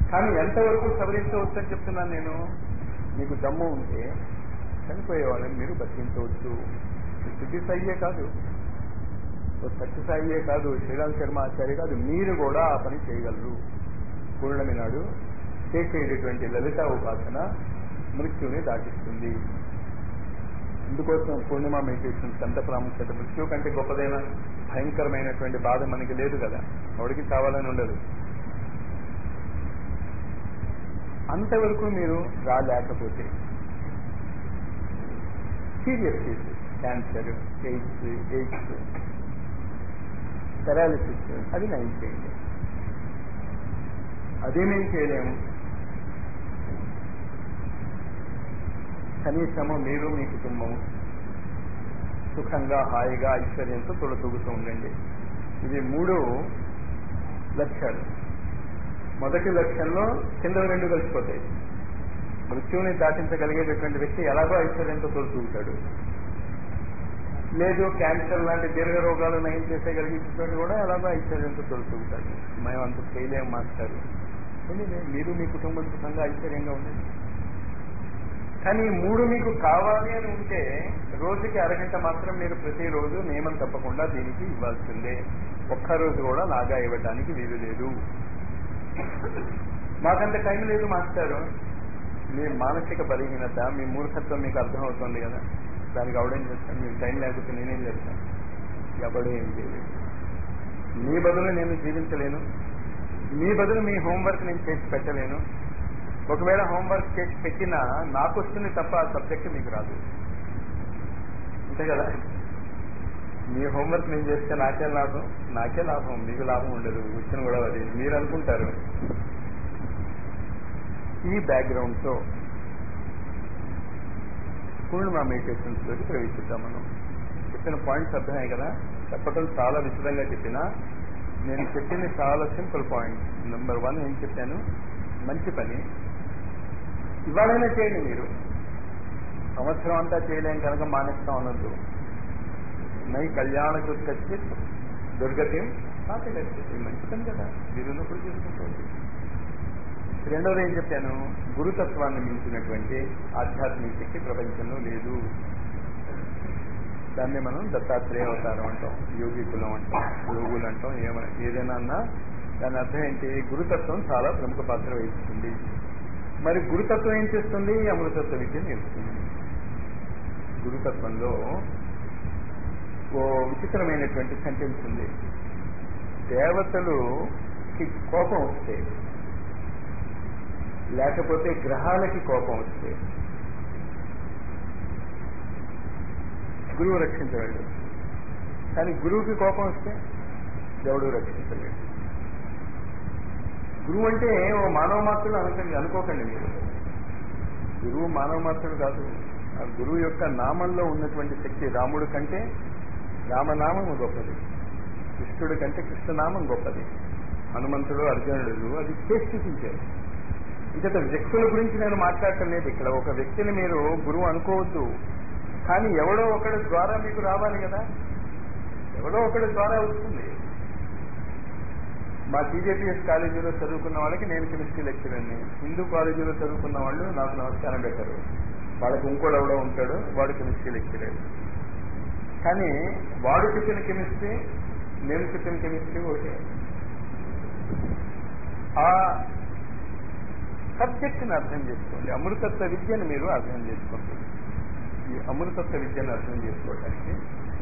కానీ ఎంతవరకు సవరించవచ్చు అని చెప్తున్నాను నేను మీకు దమ్ము ఉంటే చనిపోయే వాళ్ళని మీరు బతికించవచ్చు సిద్ధి సాయియే కాదు ఓ సత్యసాయియే కాదు శ్రీరామ్ శర్మ ఆచార్య కాదు మీరు కూడా ఆ పని చేయగలరు పూర్ణమి నాడు చేసేటటువంటి లలిత ఉపాసన మృత్యుని దాటిస్తుంది అందుకోసం పూర్ణిమ మెడిటేషన్స్ ఎంత ప్రాముఖ్యత మృత్యు కంటే గొప్పదైన భయంకరమైనటువంటి బాధ మనకి లేదు కదా ఎవడికి కావాలని ఉండదు అంతవరకు మీరు రాలేకపోతే serious cases cancer AIDS AIDS paralysis అది నయం చేయండి అదేమేం చేయలేము కనీసము మీరు మీ కుటుంబం సుఖంగా హాయిగా ఐశ్వర్యంతో తొలతూగుతూ ఉండండి ఇవి మూడు లక్ష్యాలు మొదటి లక్ష్యంలో కింద రెండు కలిసిపోతాయి మృత్యువుని దాటించగలిగేటటువంటి వ్యక్తి ఎలాగో ఐశ్వర్యంతో తొలతూగుతాడు లేదు క్యాన్సర్ లాంటి దీర్ఘ రోగాలు నయం చేసేయగలిగేటటువంటి కూడా ఎలాగో ఐశ్వర్యంతో తొలతూగుతాడు మేము అంత చేయలేం మాస్టర్ మీరు మీ కుటుంబం సుఖంగా ఐశ్వర్యంగా ఉండండి కానీ ఈ మూడు మీకు కావాలి అని ఉంటే రోజుకి అరగంట మాత్రం మీరు ప్రతిరోజు నియమం తప్పకుండా దీనికి ఇవ్వాల్సిందే ఒక్కరోజు కూడా నాగా ఇవ్వడానికి వీలు లేదు మాకంత టైం లేదు మాస్టారు మీ మానసిక బలహీనత మీ మూర్ఖత్వం మీకు అర్థమవుతుంది కదా దానికి అవడేం చేస్తాను మీకు టైం లేకపోతే నేనేం చేస్తాను ఎవడో ఏం చేయలేదు మీ బదులు నేను జీవించలేను మీ బదులు మీ హోంవర్క్ నేను చేసి పెట్టలేను ఒకవేళ హోంవర్క్ చేసి పెట్టినా నాకు వస్తుంది తప్ప ఆ సబ్జెక్ట్ మీకు రాదు అంతే కదా మీ హోంవర్క్ నేను చేస్తే నాకే లాభం నాకే లాభం మీకు లాభం ఉండదు వచ్చిన కూడా అది మీరు అనుకుంటారు ఈ బ్యాక్గ్రౌండ్తో పూర్ణిమ మెడిటేషన్స్ లోకి ప్రవేశిద్దాం మనం చెప్పిన పాయింట్స్ అర్థమయ్యాయి కదా చెప్పడం చాలా విశదంగా చెప్పినా నేను చెప్పింది చాలా సింపుల్ పాయింట్ నెంబర్ వన్ ఏం చెప్పాను మంచి పని ఇవాళైనా చేయండి మీరు సంవత్సరం అంతా చేయలేం కనుక మానేస్తాం అనొద్దు నై కళ్యాణకు ఖచ్చిత్ దుర్గతి పాతి ఖచ్చిత్ మంచి పని కదా మీరు ఉన్నప్పుడు చేసుకుంటారు రెండవది ఏం చెప్పాను గురుతత్వాన్ని మించినటువంటి ఆధ్యాత్మిక శక్తి ప్రపంచంలో లేదు దాన్ని మనం దత్తాత్రేయ అవతారం అంటాం యోగి కులం అంటాం యోగులు అంటాం ఏమ ఏదైనా అన్నా దాని అర్థం ఏంటి గురుతత్వం చాలా ప్రముఖ పాత్ర వహిస్తుంది మరి గురుతత్వం ఏం చేస్తుంది అమృతత్వ విద్య నేర్పుతుంది గురుతత్వంలో ఓ విచిత్రమైనటువంటి సెంటెన్స్ ఉంది దేవతలుకి కోపం వస్తే లేకపోతే గ్రహాలకి కోపం వస్తే గురువు రక్షించలేడు కానీ గురువుకి కోపం వస్తే దేవుడు రక్షించలేడు గురువు అంటే ఓ మానవ మాత్రులు అనుకండి అనుకోకండి మీరు గురువు మానవ మాత్రుడు కాదు ఆ గురువు యొక్క నామంలో ఉన్నటువంటి శక్తి రాముడు కంటే రామనామము గొప్పది కృష్ణుడి కంటే కృష్ణనామం గొప్పది హనుమంతుడు అర్జునుడు అది చేసి చూపించారు ఇంకట వ్యక్తుల గురించి నేను మాట్లాడటం లేదు ఇక్కడ ఒక వ్యక్తిని మీరు గురువు అనుకోవద్దు కానీ ఎవడో ఒకటి ద్వారా మీకు రావాలి కదా ఎవడో ఒకటి ద్వారా వస్తుంది మా టీజేపీఎస్ కాలేజీలో చదువుకున్న వాళ్ళకి నేను కెమిస్ట్రీ లెక్చరర్ని హిందూ కాలేజీలో చదువుకున్న వాళ్ళు నాకు నమస్కారం పెట్టారు వాళ్ళకి ఇంకోటి ఎవడో ఉంటాడు వాడు కెమిస్ట్రీ లెక్చరర్ కానీ వాడు చెప్పిన కెమిస్ట్రీ నేను చెప్పిన కెమిస్ట్రీ ఒకటే ఆ సబ్జెక్ట్ని అర్థం చేసుకోండి అమృతత్వ విద్యను మీరు అర్థం చేసుకోండి ఈ అమృతత్వ విద్యను అర్థం చేసుకోవడానికి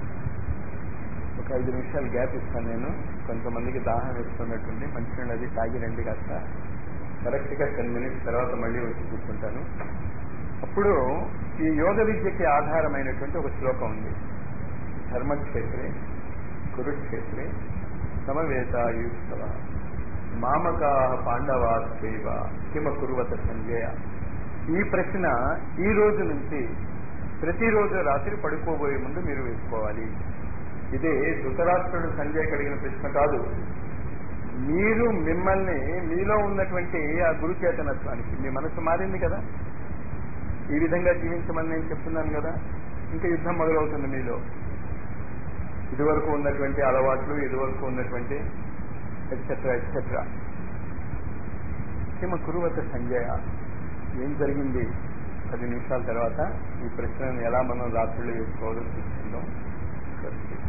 ఒక ఐదు నిమిషాలు గ్యాప్ ఇస్తాను నేను కొంతమందికి దాహం వేస్తున్నట్టుంది మంచినీళ్ళు అది తాగి రండి కాస్త కరెక్ట్గా టెన్ మినిట్స్ తర్వాత మళ్ళీ వచ్చి కూర్చుంటాను అప్పుడు ఈ యోగ విద్యకి ఆధారమైనటువంటి ఒక శ్లోకం ఉంది ధర్మక్షేత్రే కురుక్షేత్రే సమవేతాయుత్సవ మామకా పాండవాశ్చైవ కిమ కురువత సంజయ ఈ ప్రశ్న ఈ రోజు నుంచి ప్రతిరోజు రాత్రి పడుకోబోయే ముందు మీరు వేసుకోవాలి ఇదే ధృతరాష్ట్రుడు సంజయ్ అడిగిన ప్రశ్న కాదు మీరు మిమ్మల్ని మీలో ఉన్నటువంటి ఆ గురు చేతనత్వానికి మీ మనసు మారింది కదా ఈ విధంగా జీవించమని నేను చెప్తున్నాను కదా ఇంకా యుద్ధం మొదలవుతుంది మీలో ఇదివరకు ఉన్నటువంటి అలవాట్లు ఇదివరకు ఉన్నటువంటి ఎట్సెట్రా ఎట్సెట్రా కిమ కురువత సంజయ ఏం జరిగింది పది నిమిషాల తర్వాత ఈ ప్రశ్నను ఎలా మనం రాత్రులు వేసుకోవాలో చూసుకుందాం స్వస్తి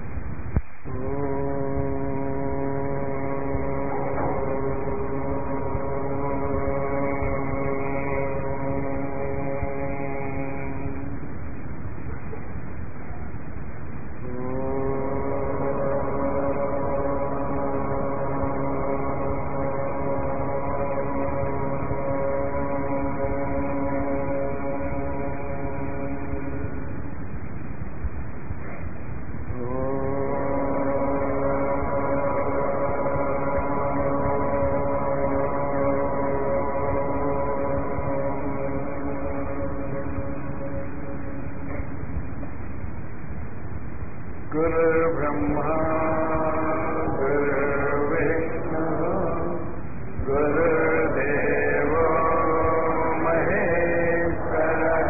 गुरुर्ब्रह्मा गुरुर्विष्णुः गुरुर्देवो महेश्वरः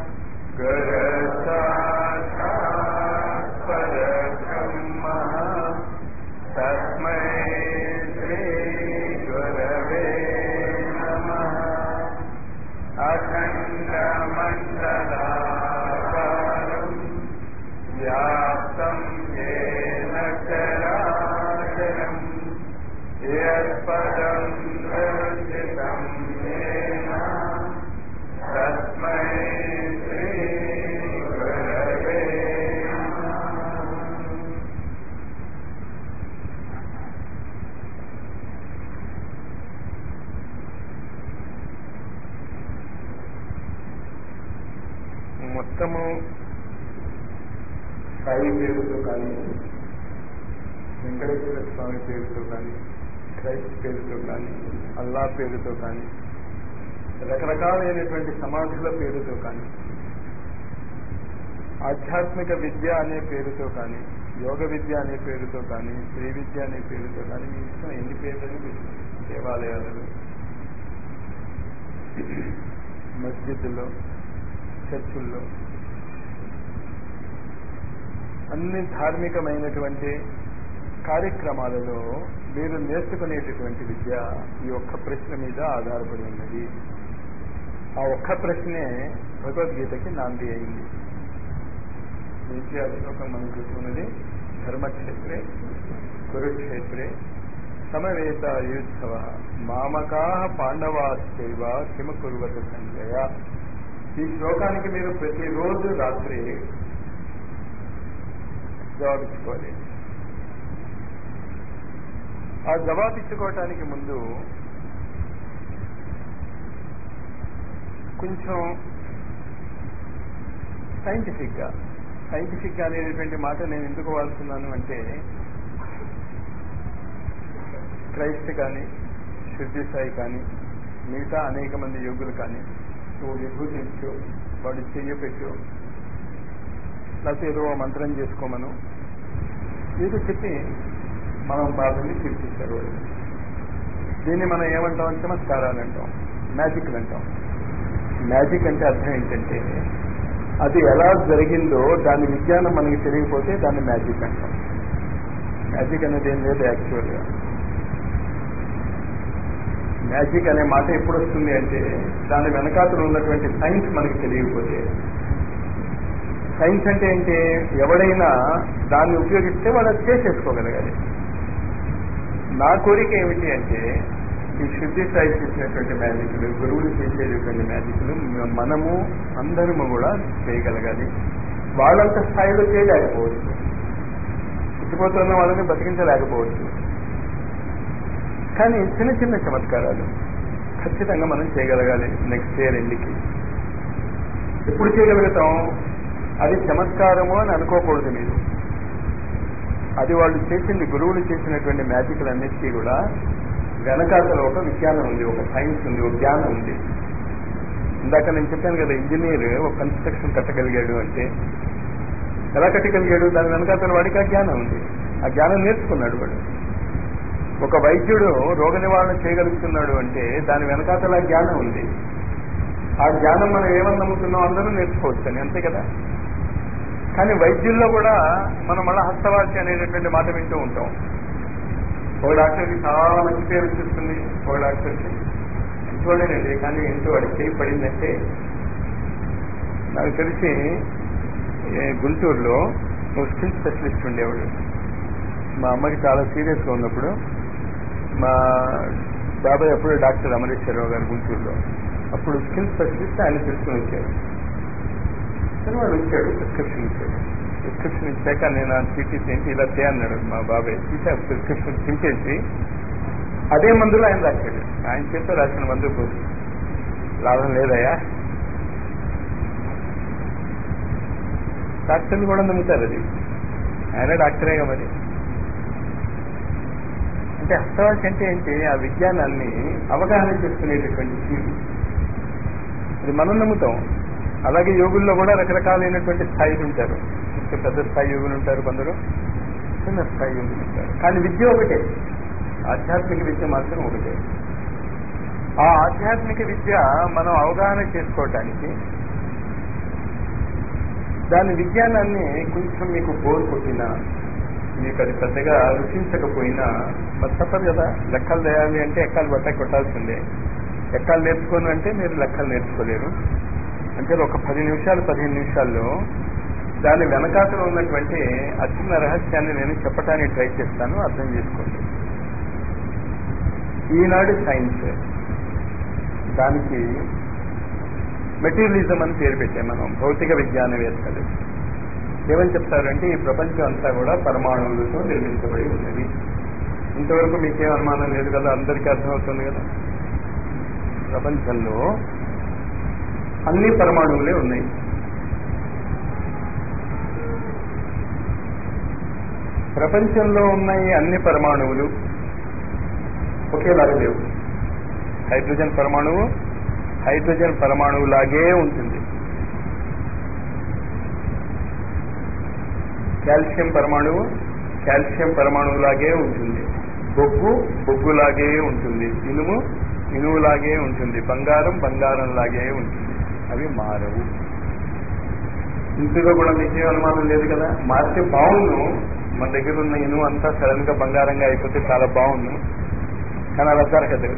गुरुसाक्षात् परब्रह्मः तस्मै श्रीगुरवे नमः अखण्डमण्डलाकारम् व्याप्तं येन चराचरम् यत्पदं दर्शितं येन तस्मै श्रीगुरवे नमः మొత్తము సాయి పేరుతో కానీ వెంకటేశ్వర స్వామి పేరుతో కానీ క్రైస్ట్ పేరుతో కానీ అల్లా పేరుతో కానీ రకరకాలైనటువంటి సమాధుల పేరుతో కానీ ఆధ్యాత్మిక విద్య అనే పేరుతో కానీ యోగ విద్య అనే పేరుతో కానీ శ్రీ విద్య అనే పేరుతో కానీ మీ ఇష్టం ఎన్ని పేర్లను పెట్టుకోండి. దేవాలయాలలో మస్జిద్లో చర్చుల్లో అన్ని ధార్మికమైనటువంటి కార్యక్రమాలలో మీరు నేర్చుకునేటటువంటి విద్య ఈ ఒక్క ప్రశ్న మీద ఆధారపడి ఉన్నది ఆ ఒక్క ప్రశ్నే భగవద్గీతకి నాంది అయింది ద్వితీయ శ్లోకం మనం చూస్తున్నది ధర్మక్షేత్రే కురుక్షేత్రే సమవేత యుత్సవ మామకా పాండవాశ్చైవ కిమ కురువత సంజయ ఈ శ్లోకానికి మీరు ప్రతిరోజు రాత్రి జవాబిచ్చుకోవాలి ఆ జవాబిచ్చుకోవటానికి ముందు కొంచెం సైంటిఫిక్గా సైంటిఫిక్గా అనేటువంటి మాట నేను ఎందుకు వాడుతున్నాను అంటే క్రైస్ట్ కానీ శుద్ధి సాయి కానీ మిగతా అనేక మంది యోగులు కానీ నువ్వు విభూతి ఇచ్చు వాడు చెయ్యి పెట్టు లేకపోతే ఏదో ఓ మంత్రం చేసుకోమను ఏదో చెప్పి మనం బాధల్ని తీర్చిస్తారు వాళ్ళు దీన్ని మనం ఏమంటాం చమత్కారాలు అంటాం మ్యాజిక్లు అంటాం మ్యాజిక్ అంటే అర్థం ఏంటంటే అది ఎలా జరిగిందో దాని విజ్ఞానం మనకి తెలియకపోతే దాన్ని మ్యాజిక్ అంటాం మ్యాజిక్ అనేది ఏం లేదు యాక్చువల్గా మ్యాజిక్ అనే మాట ఎప్పుడు వస్తుంది అంటే దాని వెనకాతలు ఉన్నటువంటి సైన్స్ మనకి తెలియకపోతే సైన్స్ అంటే ఏంటి ఎవడైనా దాన్ని ఉపయోగిస్తే వాడు అది చేసేసుకోగలగాలి నా కోరిక ఏమిటి అంటే ఈ శుద్ధి స్థాయి చేసినటువంటి మ్యాజిక్లు గురువులు చేసేటటువంటి మ్యాజిక్లు మనము అందరము కూడా చేయగలగాలి వాళ్ళంత స్థాయిలో చేయలేకపోవచ్చు పుట్టిపోతున్న వాళ్ళని బతికించలేకపోవచ్చు కానీ చిన్న చిన్న చమత్కారాలు ఖచ్చితంగా మనం చేయగలగాలి నెక్స్ట్ ఇయర్ ఎండ్కి ఎప్పుడు చేయగలుగుతాం అది చమత్కారము అని అనుకోకూడదు మీరు అది వాళ్ళు చేసింది గురువులు చేసినటువంటి మ్యాజిక్లన్నిటికీ కూడా వెనకాతల ఒక విజ్ఞానం ఉంది ఒక సైన్స్ ఉంది ఒక జ్ఞానం ఉంది ఇందాక నేను చెప్పాను కదా ఇంజనీర్ ఒక కన్స్ట్రక్షన్ కట్టగలిగాడు అంటే ఎలా కట్టగలిగాడు దాని వెనకాతల వాడికి ఆ జ్ఞానం ఉంది ఆ జ్ఞానం నేర్చుకున్నాడు వాడు ఒక వైద్యుడు రోగ నివారణ చేయగలుగుతున్నాడు అంటే దాని వెనకాతల ఆ జ్ఞానం ఉంది ఆ జ్ఞానం మనం ఏమని నమ్ముతున్నాం అందరూ నేర్చుకోవచ్చు అని అంతే కదా కానీ వైద్యుల్లో కూడా మనం మళ్ళా హస్తవాసి అనేటటువంటి మాట వింటూ ఉంటాం ఒక డాక్టర్కి చాలా మంచి పేరు వచ్చేస్తుంది ఒక డాక్టర్కి చూడలేనండి కానీ ఏంటో వాడికి చేయి పడిందంటే నాకు తెలిసి ఏ, గుంటూరులో ఒక స్కిల్ స్పెషలిస్ట్ ఉండేవాడు మా అమ్మకి చాలా సీరియస్గా ఉన్నప్పుడు మా బాబాయ్ అప్పుడు డాక్టర్ అమరేశ్వరరావు గారు గుంటూరులో అప్పుడు స్కిల్ స్పెషలిస్ట్ ఆయన తెలుసుకుని వచ్చారు కానీ వాడు వచ్చాడు ప్రిస్క్రిప్షన్ ఇచ్చాడు ప్రిస్క్రిప్షన్ ఇచ్చాక నేను ఆ చీటీస్ ఏంటి ఇలా తే అన్నాడు మా బాబాయ్ తీసి ఆ ప్రిస్క్రిప్షన్ చింపేసి అదే మందులు ఆయన రాశాడు ఆయన చేత రాసిన మందు పోసి లాభం లేదయా డాక్టర్లు కూడా నమ్ముతారు అది ఆయన డాక్టరేగా మరి అంటే అస్తవాసి అంటే ఏంటి ఆ విజ్ఞానాన్ని అవగాహన చేసుకునేటటువంటి తీరు ఇది మనం నమ్ముతాం అలాగే యోగుల్లో కూడా రకరకాలైనటువంటి స్థాయిలు ఉంటారు ఇంకా పెద్ద స్థాయి యోగులు ఉంటారు కొందరు చిన్న స్థాయి యోగులు ఉంటారు కానీ విద్య ఒకటే ఆధ్యాత్మిక విద్య మాత్రం ఒకటే ఆ ఆధ్యాత్మిక విద్య మనం అవగాహన చేసుకోవటానికి దాని విజ్ఞానాన్ని కొంచెం మీకు బోర్ కొట్టినా మీకు అది పెద్దగా రుచించకపోయినా మరి తప్పదు కదా లెక్కలు చేయాలి అంటే ఎక్కలు బట్ట కొట్టాల్సిందే ఎక్కలు నేర్చుకోను అంటే మీరు లెక్కలు నేర్చుకోలేరు అంటే ఒక పది నిమిషాలు పదిహేను నిమిషాల్లో దాని వెనకాతలో ఉన్నటువంటి ఆ చిన్న రహస్యాన్ని నేను చెప్పడానికి ట్రై చేస్తాను అర్థం చేసుకోండి ఈనాడు సైన్స్ దానికి మెటీరియలిజం అని పేరు పెట్టాం మనం భౌతిక విజ్ఞానవేత్తలు ఏమని చెప్తారంటే ఈ ప్రపంచం అంతా కూడా పరమాణువులతో నిర్మించబడి ఉన్నది ఇంతవరకు మీకేం అనుమానం లేదు కదా అందరికీ అర్థమవుతుంది కదా ప్రపంచంలో అన్ని పరమాణువులే ఉన్నాయి ప్రపంచంలో ఉన్న ఈ అన్ని పరమాణువులు ఒకేలాగా లేవు హైడ్రోజన్ పరమాణువు హైడ్రోజన్ పరమాణువులాగే ఉంటుంది కాల్షియం పరమాణువు కాల్షియం పరమాణువులాగే ఉంటుంది బొగ్గు బొగ్గులాగే ఉంటుంది ఇనుము ఇనువులాగే ఉంటుంది బంగారం బంగారంలాగే ఉంటుంది అవి మారవు ఇంటిలో కూడా మీకేం అనుమానం లేదు కదా మారితే బాగుండు మన దగ్గర ఉన్న ఇనుము అంతా సడన్ గా బంగారంగా అయిపోతే చాలా బాగుండు కానీ అలా జరగదు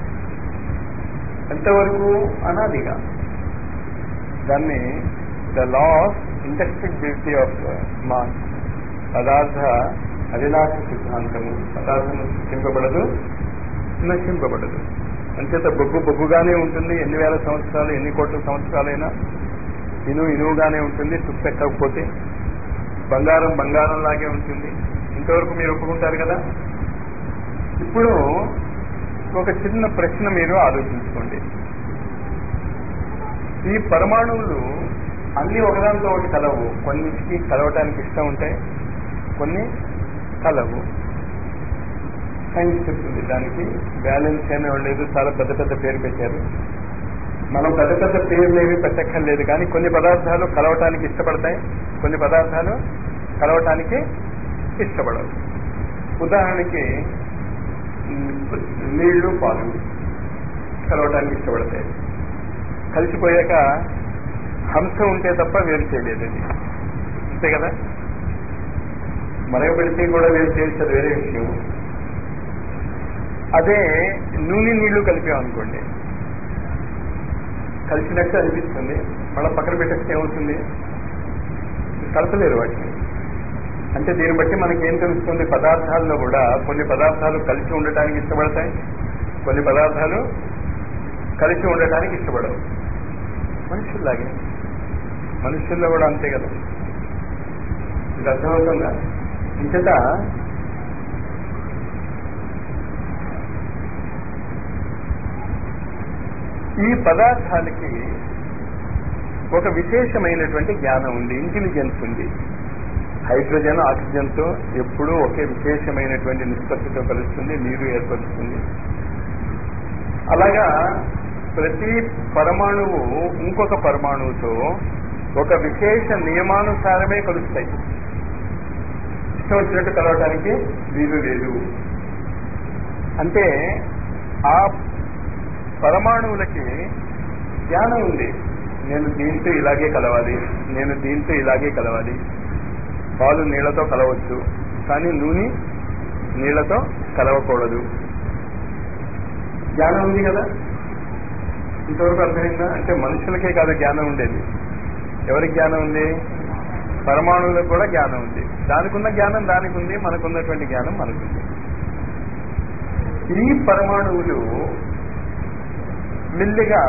ఎంతవరకు అనాదిగా దాన్ని the law of indestructibility of mass పదార్థ అవినాశ సిద్ధాంతము పదార్థము సృష్టింపబడదు నశింపబడదు అంచేత బొగ్గు బొగ్గుగానే ఉంటుంది ఎన్ని వేల సంవత్సరాలు ఎన్ని కోట్ల సంవత్సరాలైనా ఇను ఇనువుగానే ఉంటుంది తుప్పెక్కకపోతే బంగారం బంగారం లాగే ఉంటుంది ఇంతవరకు మీరు ఒప్పుకుంటారు కదా ఇప్పుడు ఒక చిన్న ప్రశ్న మీరు ఆలోచించుకోండి ఈ పరమాణువులు అన్ని ఒకదానితో ఒకటి కలవు కొన్నిటికి కలవటానికి ఇష్టం ఉంటాయి కొన్ని కలవు సైన్స్ చెప్తుంది దానికి బ్యాలెన్స్ అనే లేదు చాలా పెద్ద పెద్ద పేరు పెట్టారు మనం పెద్ద పెద్ద పేర్లు ఏవి పెట్టక్కర్లేదు కానీ కొన్ని పదార్థాలు కలవటానికి ఇష్టపడతాయి కొన్ని పదార్థాలు కలవటానికి ఇష్టపడవు ఉదాహరణకి నీళ్లు పాలు కలవటానికి ఇష్టపడతాయి కలిసిపోయాక హంస ఉంటే తప్ప వేరు చేయలేదు అది అంతే కదా మరగబెడితే కూడా వేరు చేసేది వేరే విషయం అదే నూనె నీళ్లు కలిపామనుకోండి కలిసినట్టు అనిపిస్తుంది మళ్ళీ పక్కన పెట్టేస్తే ఏమవుతుంది కలపలేరు వాటిని అంటే దీన్ని బట్టి మనకి ఏం తెలుస్తుంది పదార్థాల్లో కూడా కొన్ని పదార్థాలు కలిసి ఉండటానికి ఇష్టపడతాయి కొన్ని పదార్థాలు కలిసి ఉండటానికి ఇష్టపడవు మనుషుల్లాగే మనుషుల్లో కూడా అంతే కదా ఇది అర్థమవుతుందా ఇంకట ఈ పదార్థాలకి ఒక విశేషమైనటువంటి జ్ఞానం ఉంది ఇంటెలిజెన్స్ ఉంది హైడ్రోజన్ ఆక్సిజన్తో ఎప్పుడూ ఒకే విశేషమైనటువంటి నిష్పత్తితో కలుస్తుంది నీరు ఏర్పరుస్తుంది అలాగా ప్రతి పరమాణువు ఇంకొక పరమాణువుతో ఒక విశేష నియమానుసారమే కలుస్తాయి ఇష్టం వచ్చినట్టు కలవటానికి వీలు లేదు అంటే ఆ పరమాణువులకి జ్ఞానం ఉంది నేను దీంతో ఇలాగే కలవాలి నేను దీంతో ఇలాగే కలవాలి పాలు నీళ్లతో కలవచ్చు కానీ నూనె నీళ్లతో కలవకూడదు జ్ఞానం ఉంది కదా ఇంతవరకు అర్థమైందా అంటే మనుషులకే కాదు జ్ఞానం ఉండేది ఎవరికి జ్ఞానం ఉంది పరమాణువులకు కూడా జ్ఞానం ఉంది దానికి ఉన్న జ్ఞానం దానికి ఉంది మనకున్నటువంటి జ్ఞానం మనకుంది ఈ పరమాణువులు మెల్లిగా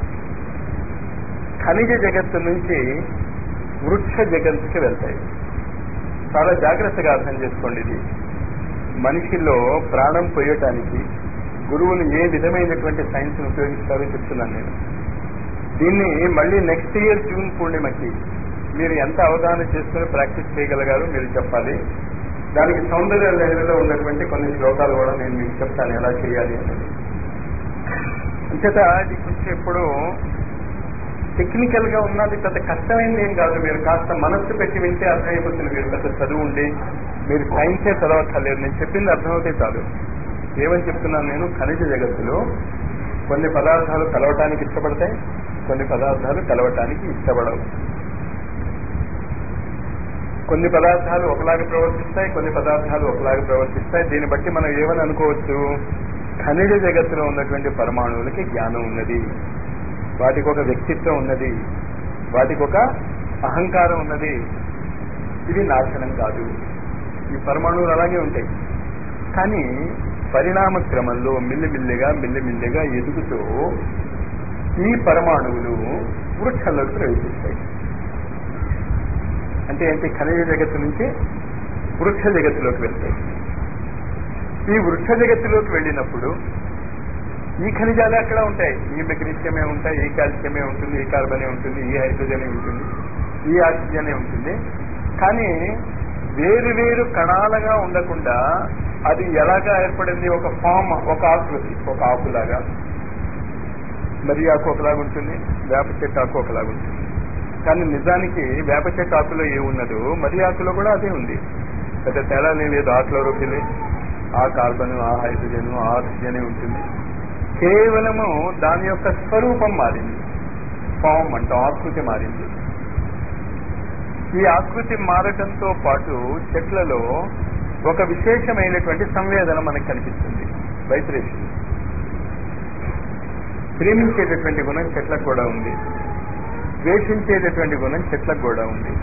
ఖనిజ జగత్తు నుంచి వృక్ష జగత్తుకి వెళ్తాయి చాలా జాగ్రత్తగా అర్థం చేసుకోండి ఇది మనిషిలో ప్రాణం పోయటానికి గురువులు ఏ విధమైనటువంటి సైన్స్ ఉపయోగిస్తారో చెప్తున్నాను నేను దీన్ని మళ్ళీ నెక్స్ట్ ఇయర్ జూన్ పూర్ణిమకి మీరు ఎంత అవగాహన చేసుకుని ప్రాక్టీస్ చేయగలిగారో మీరు చెప్పాలి దానికి సౌందర్య లహరిలో ఉన్నటువంటి కొన్ని శ్లోకాలు కూడా నేను మీకు చెప్తాను ఎలా చేయాలి అనేది అంచేత ఇది కొంచెం ఎప్పుడు టెక్నికల్ గా ఉన్నది పెద్ద కష్టమైంది ఏం కాదు మీరు కాస్త మనస్సు పెట్టి వింటే అర్థమైపోతుంది మీరు పెద్ద చదువు ఉండి మీరు సైన్సే చదవక్కర్లేదు నేను చెప్పింది అర్థమవుతే చాలు ఏమని చెప్తున్నాను నేను ఖనిజ జగత్తులో కొన్ని పదార్థాలు కలవటానికి ఇష్టపడతాయి కొన్ని పదార్థాలు కలవటానికి ఇష్టపడవు కొన్ని పదార్థాలు ఒకలాగా ప్రవర్తిస్తాయి కొన్ని పదార్థాలు ఒకలాగా ప్రవర్తిస్తాయి దీన్ని బట్టి మనం ఏమని అనుకోవచ్చు ఖనిజ జగత్తులో ఉన్నటువంటి పరమాణువులకి జ్ఞానం ఉన్నది వాటికి ఒక వ్యక్తిత్వం ఉన్నది వాటికి ఒక అహంకారం ఉన్నది ఇది నాశనం కాదు ఈ పరమాణువులు అలాగే ఉంటాయి కానీ పరిణామ క్రమంలో మిల్లిమిల్లిగా మిల్లిమిల్లిగా ఎదుగుతూ ఈ పరమాణువులు వృక్షంలోకి ప్రవేశిస్తాయి అంటే ఏంటి ఖనిజ జగత్తు నుంచి వృక్ష జగత్తులోకి వెళ్తాయి ఈ వృక్ష జగత్తులోకి వెళ్ళినప్పుడు ఈ ఖనిజాలు అక్కడ ఉంటాయి ఈ మెగ్నీషియమే ఉంటాయి ఈ కాల్షియమే ఉంటుంది ఈ కార్బనే ఉంటుంది ఈ హైడ్రోజనే ఉంటుంది ఈ ఆక్సిజనే ఉంటుంది కానీ వేరు వేరు కణాలుగా ఉండకుండా అది ఎలాగా ఏర్పడింది ఒక ఫామ్ ఒక ఆకృతి ఒక ఆకులాగా మరి ఆకు ఒకలాగా ఉంటుంది వేప చెట్టు ఆకు ఒకలాగా ఉంటుంది కానీ నిజానికి వేప చెట్టు ఆకులో ఏమున్నదో మరి ఆకులో కూడా అదే ఉంది పెద్ద తేడా లేదు ఆ క్లోరోఫిల్ ఆ కార్బన్ ఆ హైడ్రోజన్ ఆ ఆక్సిజన్ ఉంటుంది కేవలము దాని యొక్క స్వరూపం మారింది ఫామ్ అంటే ఆకృతి మారింది ఈ ఆకృతి మారటంతో పాటు చెట్లలో ఒక విశేషమైనటువంటి సంవేదన మనకు కనిపిస్తుంది వైబ్రేషన్ ప్రేమించేటటువంటి గుణం చెట్లకు కూడా ఉంది ద్వేషించేటటువంటి గుణం చెట్లకు కూడా ఉంది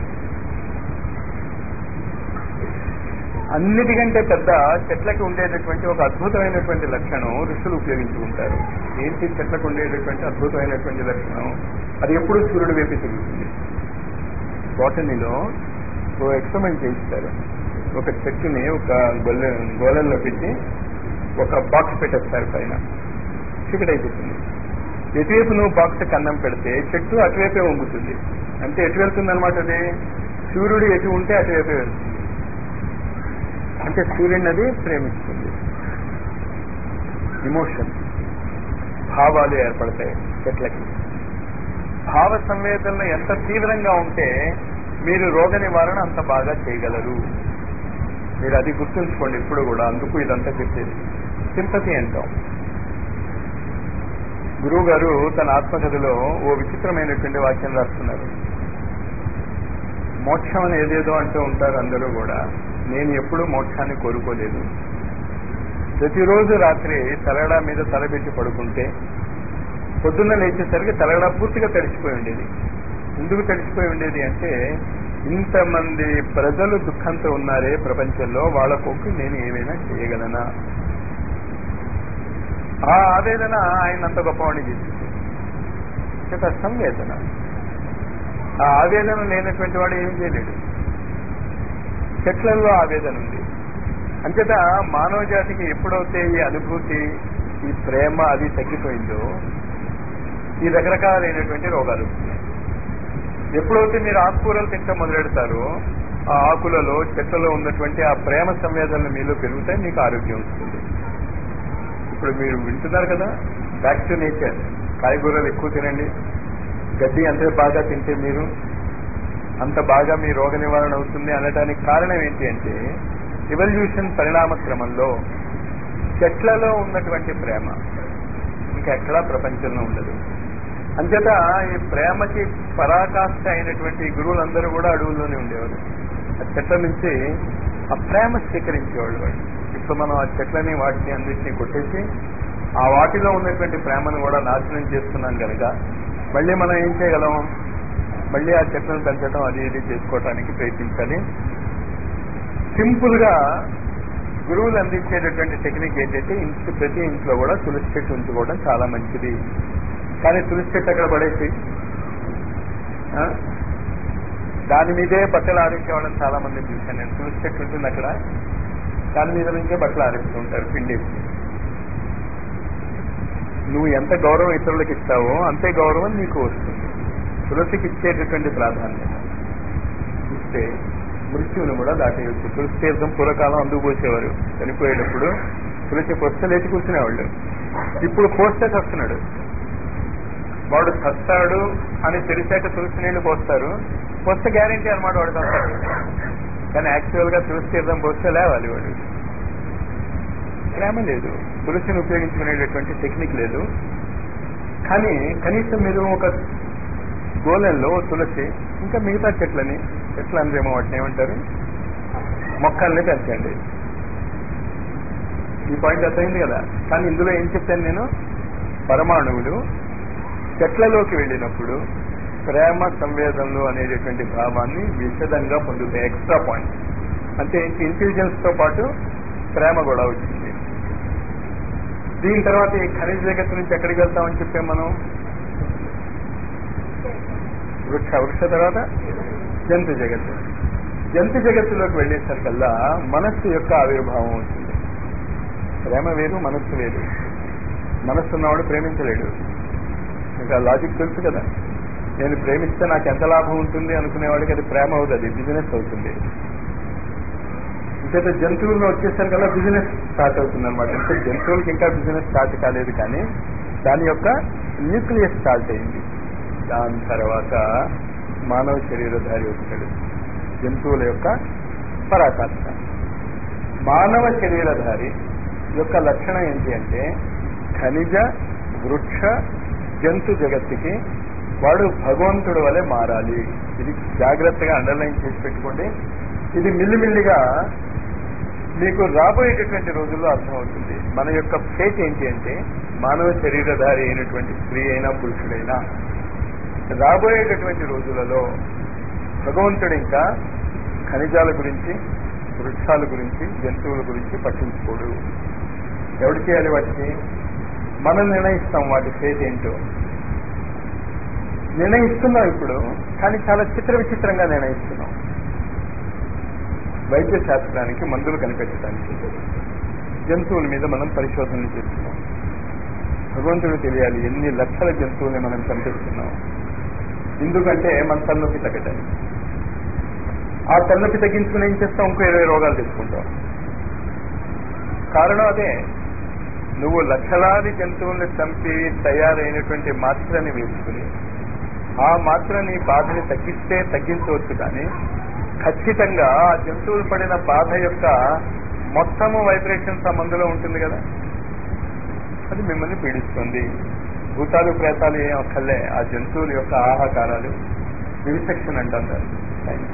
అన్నిటికంటే పెద్ద చెట్లకి ఉండేటటువంటి ఒక అద్భుతమైనటువంటి లక్షణం ఋషులు ఉపయోగించుకుంటారు ఏంటి చెట్లకు ఉండేటటువంటి అద్భుతమైనటువంటి లక్షణం అది ఎప్పుడు సూర్యుడు వైపు తిరుగుతుంది బాటనీలో ఓ ఎక్స్పెరిమెంట్ చేయిస్తారు ఒక చెట్టుని ఒక గొల్లె గోళల్లో పెట్టి ఒక బాక్స్ పెట్టేస్తారు పైన చీకటి అయిపోతుంది ఎటువైపు నువ్వు బాక్స్ కన్నం పెడితే చెట్టు అటువైపే వంగుతుంది అంటే ఎటు వెళ్తుంది అనమాట అది సూర్యుడు ఎటు ఉంటే అటువైపే వెళ్తుంది అంటే సూర్యుని అది ప్రేమిస్తుంది ఇమోషన్ భావాలు ఏర్పడతాయి చెట్లకి భావ సంవేదనలు ఎంత తీవ్రంగా ఉంటే మీరు రోగ నివారణ అంత బాగా చేయగలరు మీరు అది గుర్తుంచుకోండి ఇప్పుడు కూడా అందుకు ఇదంతా చెప్పేది సింపతి అంటాం గురువు గారు తన ఆత్మకథలో ఓ విచిత్రమైనటువంటి వాక్యం రాస్తున్నారు మోక్షం అని ఏదేదో అంటూ ఉంటారు అందరూ కూడా నేను ఎప్పుడూ మోక్షాన్ని కోరుకోలేదు ప్రతిరోజు రాత్రి తలగడా మీద తలబెట్టి పడుకుంటే పొద్దున్న లేచేసరికి తలగడా పూర్తిగా తడిచిపోయి ఉండేది ఎందుకు తడిచిపోయి ఉండేది అంటే ఇంతమంది ప్రజలు దుఃఖంతో ఉన్నారే ప్రపంచంలో వాళ్ళ కొక్కు నేను ఏమైనా చేయగలనా ఆ ఆవేదన ఆయన అంత గొప్పవాణి చేసింది ఇక సంవేదన ఆ ఆవేదన లేనటువంటి వాడు ఏం చేయలేడు చెట్లలో ఆవేదన ఉంది అంచేత మానవ జాతికి ఎప్పుడైతే ఈ అనుభూతి ఈ ప్రేమ అది తగ్గిపోయిందో ఈ రకరకాలైనటువంటి రోగాలు వస్తున్నాయి ఎప్పుడైతే మీరు ఆకుకూరలు తింటే మొదలెడతారో ఆ ఆకులలో చెట్లలో ఉన్నటువంటి ఆ ప్రేమ సంవేదనలు మీలో పెరుగుతాయి మీకు ఆరోగ్యం వస్తుంది ఇప్పుడు మీరు వింటున్నారు కదా బ్యాక్ టు నేచర్ కాయగూరలు ఎక్కువ తినండి గడ్డి అంతే బాగా తింటే మీరు అంత బాగా మీ రోగ నివారణ అవుతుంది అనడానికి కారణం ఏంటి అంటే ఇవల్యూషన్ పరిణామ క్రమంలో చెట్లలో ఉన్నటువంటి ప్రేమ ఇంకా ఎక్కడా ప్రపంచంలో ఉండదు అంచేత ఈ ప్రేమకి పరాకాష్ట అయినటువంటి గురువులందరూ కూడా అడవుల్లోనే ఉండేవారు ఆ చెట్ల నుంచి ఆ ప్రేమ స్వీకరించేవాళ్ళు వాళ్ళు ఇప్పుడు మనం ఆ చెట్లని వాటిని అన్నింటినీ కొట్టేసి ఆ వాటిలో ఉన్నటువంటి ప్రేమను కూడా నాశనం చేస్తున్నాం కనుక మళ్ళీ మనం ఏం చేయగలం మళ్ళీ ఆ చెట్లను పెంచడం అది ఇది చేసుకోవటానికి ప్రయత్నించాలి సింపుల్ గా గురువులు అందించేటటువంటి టెక్నిక్ ఏంటంటే ఇంటి ప్రతి ఇంట్లో కూడా తులసి చెట్టు ఉంచుకోవడం చాలా మంచిది కానీ తులసి చెట్టు అక్కడ పడేసి ఆ? దాని మీదే బట్టలు ఆరేసేవాళ్ళని చాలా మందిని చూశాను నేను తులసి చెట్టు ఉంటుంది అక్కడ దాని మీద నుంచే బట్టలు ఆరేస్తూ ఉంటారు పిండేసి నువ్వు ఎంత గౌరవం ఇతరులకు ఇస్తావో అంతే గౌరవం నీకు వస్తుంది తులసికి ఇచ్చేటటువంటి ప్రాధాన్యత ఇస్తే మృత్యువును కూడా దాటేయచ్చు తులసి తీర్థం పూర్వకాలం అందుకు పోసేవారు చనిపోయేటప్పుడు తులసి పొస్తే లేచి కూర్చునేవాళ్ళు ఇప్పుడు పోస్తే చస్తున్నాడు వాడు చస్తాడు అని తెలిసాక తులసి నీళ్లు పోస్తారు పోస్తే గ్యారంటీ అనమాట వాడు చస్తాడు కానీ యాక్చువల్ గా తులసి తీర్థం పోస్తే లేవాలి వాడు ప్రేమ లేదు తులసిని ఉపయోగించుకునేటటువంటి టెక్నిక్ లేదు కానీ కనీసం మీరు ఒక గోలెల్లో తులసి ఇంకా మిగతా చెట్లని చెట్లు అందరేమో వాటిని ఏమంటారు మొక్కల్ని పెంచండి ఈ పాయింట్ అర్థమైంది కదా కానీ ఇందులో ఏం చెప్పాను నేను పరమాణువులు చెట్లలోకి వెళ్ళినప్పుడు ప్రేమ సంవేదనలు అనేటటువంటి భావాన్ని విశదంగా పొందుతాయి ఎక్స్ట్రా పాయింట్ అంటే ఇంటెలిజెన్స్ తో పాటు ప్రేమ కూడా వచ్చింది దీని తర్వాత ఈ ఖనిజ జగత్తు నుంచి ఎక్కడికి వెళ్తామని చెప్పాం మనం వృక్ష వృక్ష తర్వాత జంతు జగత్తు జంతు జగత్తులోకి వెళ్ళేసరికల్లా మనస్సు యొక్క ఆవిర్భావం అవుతుంది ప్రేమ వేరు మనస్సు వేరు మనస్సు ఉన్నవాడు ప్రేమించలేడు ఇంకా లాజిక్ తెలుసు కదా నేను ప్రేమిస్తే నాకు ఎంత లాభం ఉంటుంది అనుకునేవాడికి అది ప్రేమ అవుతుంది బిజినెస్ అవుతుంది ఇంకైతే జంతువుల్లో వచ్చేసరికల్లా బిజినెస్ స్టార్ట్ అవుతుంది అనమాట అంటే జంతువులకి ఇంకా బిజినెస్ స్టార్ట్ కాలేదు కానీ దాని యొక్క న్యూక్లియస్ స్టార్ట్ అయింది దాని తర్వాత మానవ శరీరధారి వస్తాడు జంతువుల యొక్క పరాకాష్ట మానవ శరీరధారి యొక్క లక్షణం ఏంటి అంటే ఖనిజ వృక్ష జంతు జగత్తుకి వాడు భగవంతుడు వలె మారాలి ఇది జాగ్రత్తగా అండర్లైన్ చేసి పెట్టుకోండి ఇది మిల్లిమిల్లిగా మీకు రాబోయేటటువంటి రోజుల్లో అర్థమవుతుంది మన యొక్క ఫేట్ ఏంటి అంటే మానవ శరీరధారి అయినటువంటి స్త్రీ అయినా పురుషుడైనా రాబోయేటటువంటి రోజులలో భగవంతుడు ఇంకా ఖనిజాల గురించి వృక్షాల గురించి జంతువుల గురించి పట్టించుకోడు ఎవడు చేయాలి వాటికి మనం నిర్ణయిస్తాం వాటి ఫేట్ ఏంటో నిర్ణయిస్తున్నాం ఇప్పుడు కానీ చాలా చిత్ర విచిత్రంగా నిర్ణయిస్తున్నాం వైద్య శాస్త్రానికి మందులు కనిపెట్టడానికి జంతువుల మీద మనం పరిశోధనలు చేస్తున్నాం భగవంతుడు తెలియాలి ఎన్ని లక్షల జంతువుల్ని మనం చంపిస్తున్నాం ఎందుకంటే మన తలనొప్పి తగ్గటాలి ఆ తలనొప్పి తగ్గించుకుని ఏం చేస్తాం ఇంకో ఇరవై రోగాలు తెచ్చుకుంటాం కారణం అదే నువ్వు లక్షలాది జంతువుల్ని చంపి తయారైనటువంటి మాత్రని వేసుకుని ఆ మాత్రని బాధని తగ్గిస్తే తగ్గించవచ్చు కానీ ఖచ్చితంగా ఆ జంతువులు పడిన బాధ యొక్క మొత్తము వైబ్రేషన్స్ ఆ మందులో ఉంటుంది కదా అది మిమ్మల్ని పీడిస్తుంది భూతాలు ప్రేతాలు ఏం అక్కర్లే ఆ జంతువుల యొక్క ఆహాకారాలు వివిసెక్షన్ అంటారు సైన్స్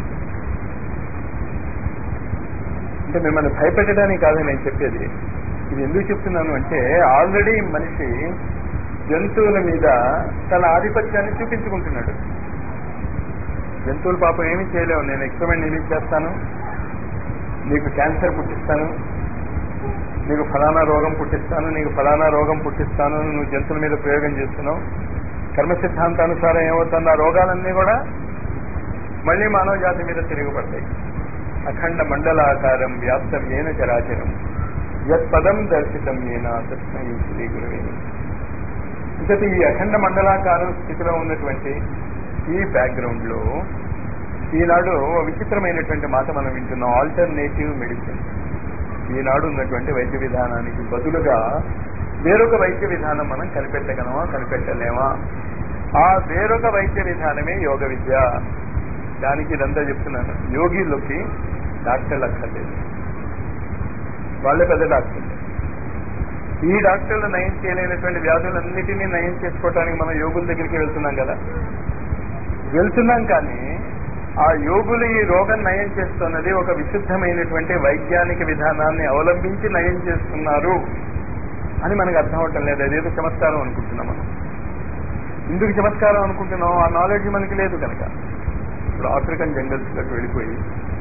అంటే మిమ్మల్ని భయపెట్టడానికి కాదు నేను చెప్పేది ఇది ఎందుకు చెప్తున్నాను అంటే ఆల్రెడీ మనిషి జంతువుల మీద తన ఆధిపత్యాన్ని చూపించుకుంటున్నాడు జంతువులు పాపం ఏమీ చేయలేవు నేను ఎక్స్పెరిమెంట్ రిలీజ్ చేస్తాను నీకు క్యాన్సర్ పుట్టిస్తాను నీకు ఫలానా రోగం పుట్టిస్తాను నీకు ఫలానా రోగం పుట్టిస్తాను నువ్వు జంతువుల మీద ప్రయోగం చేస్తున్నావు కర్మ సిద్ధాంతానుసారం ఏమవుతుంది ఆ రోగాలన్నీ కూడా మళ్ళీ మానవ జాతి మీద తిరుగుపడతాయి అఖండ మండలాకారం వ్యాప్తం ఏన చరాచరం యత్పదం దర్శితం ఏన తస్మై శ్రీ గురువే ఇంకటి ఈ అఖండ మండలాకారం స్థితిలో ఉన్నటువంటి ఈ బ్యాక్గ్రౌండ్ లో ఈనాడు విచిత్రమైనటువంటి మాట మనం వింటున్నాం ఆల్టర్నేటివ్ మెడిసిన్ ఈనాడు ఉన్నటువంటి వైద్య విధానానికి బదులుగా వేరొక వైద్య విధానం మనం కనిపెట్టగలమా కనిపెట్టలేమా ఆ వేరొక వైద్య విధానమే యోగ విద్య దానికి ఇదంతా చెప్తున్నాను యోగిలోకి డాక్టర్లు అక్కర్లేదు వాళ్ళే పెద్ద డాక్టర్లు ఈ డాక్టర్లు నయం చేయలేనటువంటి వ్యాధులన్నిటినీ నయం చేసుకోవటానికి మనం యోగుల దగ్గరికి వెళ్తున్నాం కదా వెళ్తున్నాం కానీ ఆ యోగులు ఈ రోగం నయం చేస్తున్నది ఒక విశుద్ధమైనటువంటి వైజ్ఞానిక విధానాన్ని అవలంబించి నయం చేస్తున్నారు అని మనకు అర్థం అవటం లేదు అదేదో చమత్కారం అనుకుంటున్నాం మనం ఎందుకు చమత్కారం అనుకుంటున్నాం ఆ నాలెడ్జ్ మనకి లేదు కనుక ఇప్పుడు ఆఫ్రికన్ జంగల్స్లోకి వెళ్ళిపోయి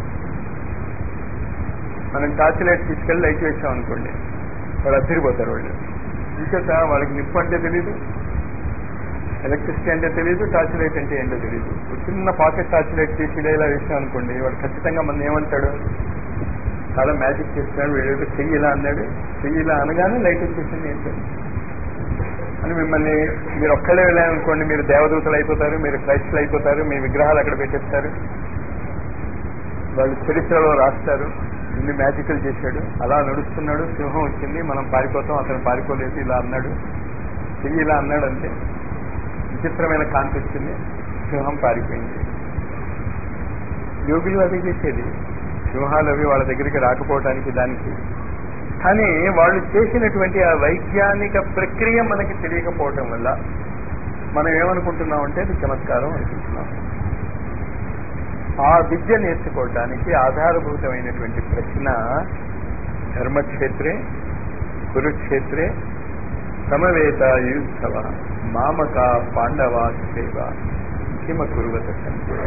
మనం టార్చ్ లైట్ తీసుకెళ్ళి లైట్ వేసాం అనుకోండి వాళ్ళు అద్దరిపోతారు వాళ్ళు ఇంకేత వాళ్ళకి నిప్పు అంటే తెలీదు ఎలక్ట్రిసిటీ అంటే తెలియదు టార్చ్ లైట్ అంటే ఏంటో తెలియదు ఒక చిన్న పాకెట్ టార్చ్ లైట్ తీసి ఇలా ఇలా వేసాం అనుకోండి వాడు ఖచ్చితంగా మన ఏమంటాడు చాలా మ్యాజిక్ చేస్తున్నాడు వీడు చెయ్యి ఇలా అన్నాడు చెయ్యి ఇలా అనగానే లైట్ వచ్చేసింది ఏంటో అని మిమ్మల్ని మీరు ఒక్కళ్ళే వెళ్ళారనుకోండి మీరు దేవదూతలు అయిపోతారు మీరు క్రైస్తులు అయిపోతారు మీ విగ్రహాలు అక్కడ పెట్టేస్తారు వాళ్ళు చరిత్రలో రాస్తారు ఇన్ని మ్యాజికల్ చేశాడు అలా నడుస్తున్నాడు సింహం వచ్చింది మనం పారిపోతాం అతను పారిపోలేదు ఇలా అన్నాడు చెయ్యి ఇలా అన్నాడు అంతే విచిత్రమైన కాంతి వచ్చింది సింహం పారిపోయింది యోగులు అవి చేసేది సింహాలు అవి వాళ్ళ దగ్గరికి రాకపోవడానికి దానికి కానీ వాళ్ళు చేసినటువంటి ఆ వైజ్ఞానిక ప్రక్రియ మనకి తెలియకపోవటం వల్ల మనం ఏమనుకుంటున్నాం అంటే అది చమత్కారం అనుకుంటున్నాం ఆ విద్య నేర్చుకోవటానికి ఆధారభూతమైనటువంటి ప్రశ్న ధర్మక్షేత్రే కురుక్షేత్రే సమవేత యుద్ధవ మామక పాండవా సేవ హిమ కురువత సంజయ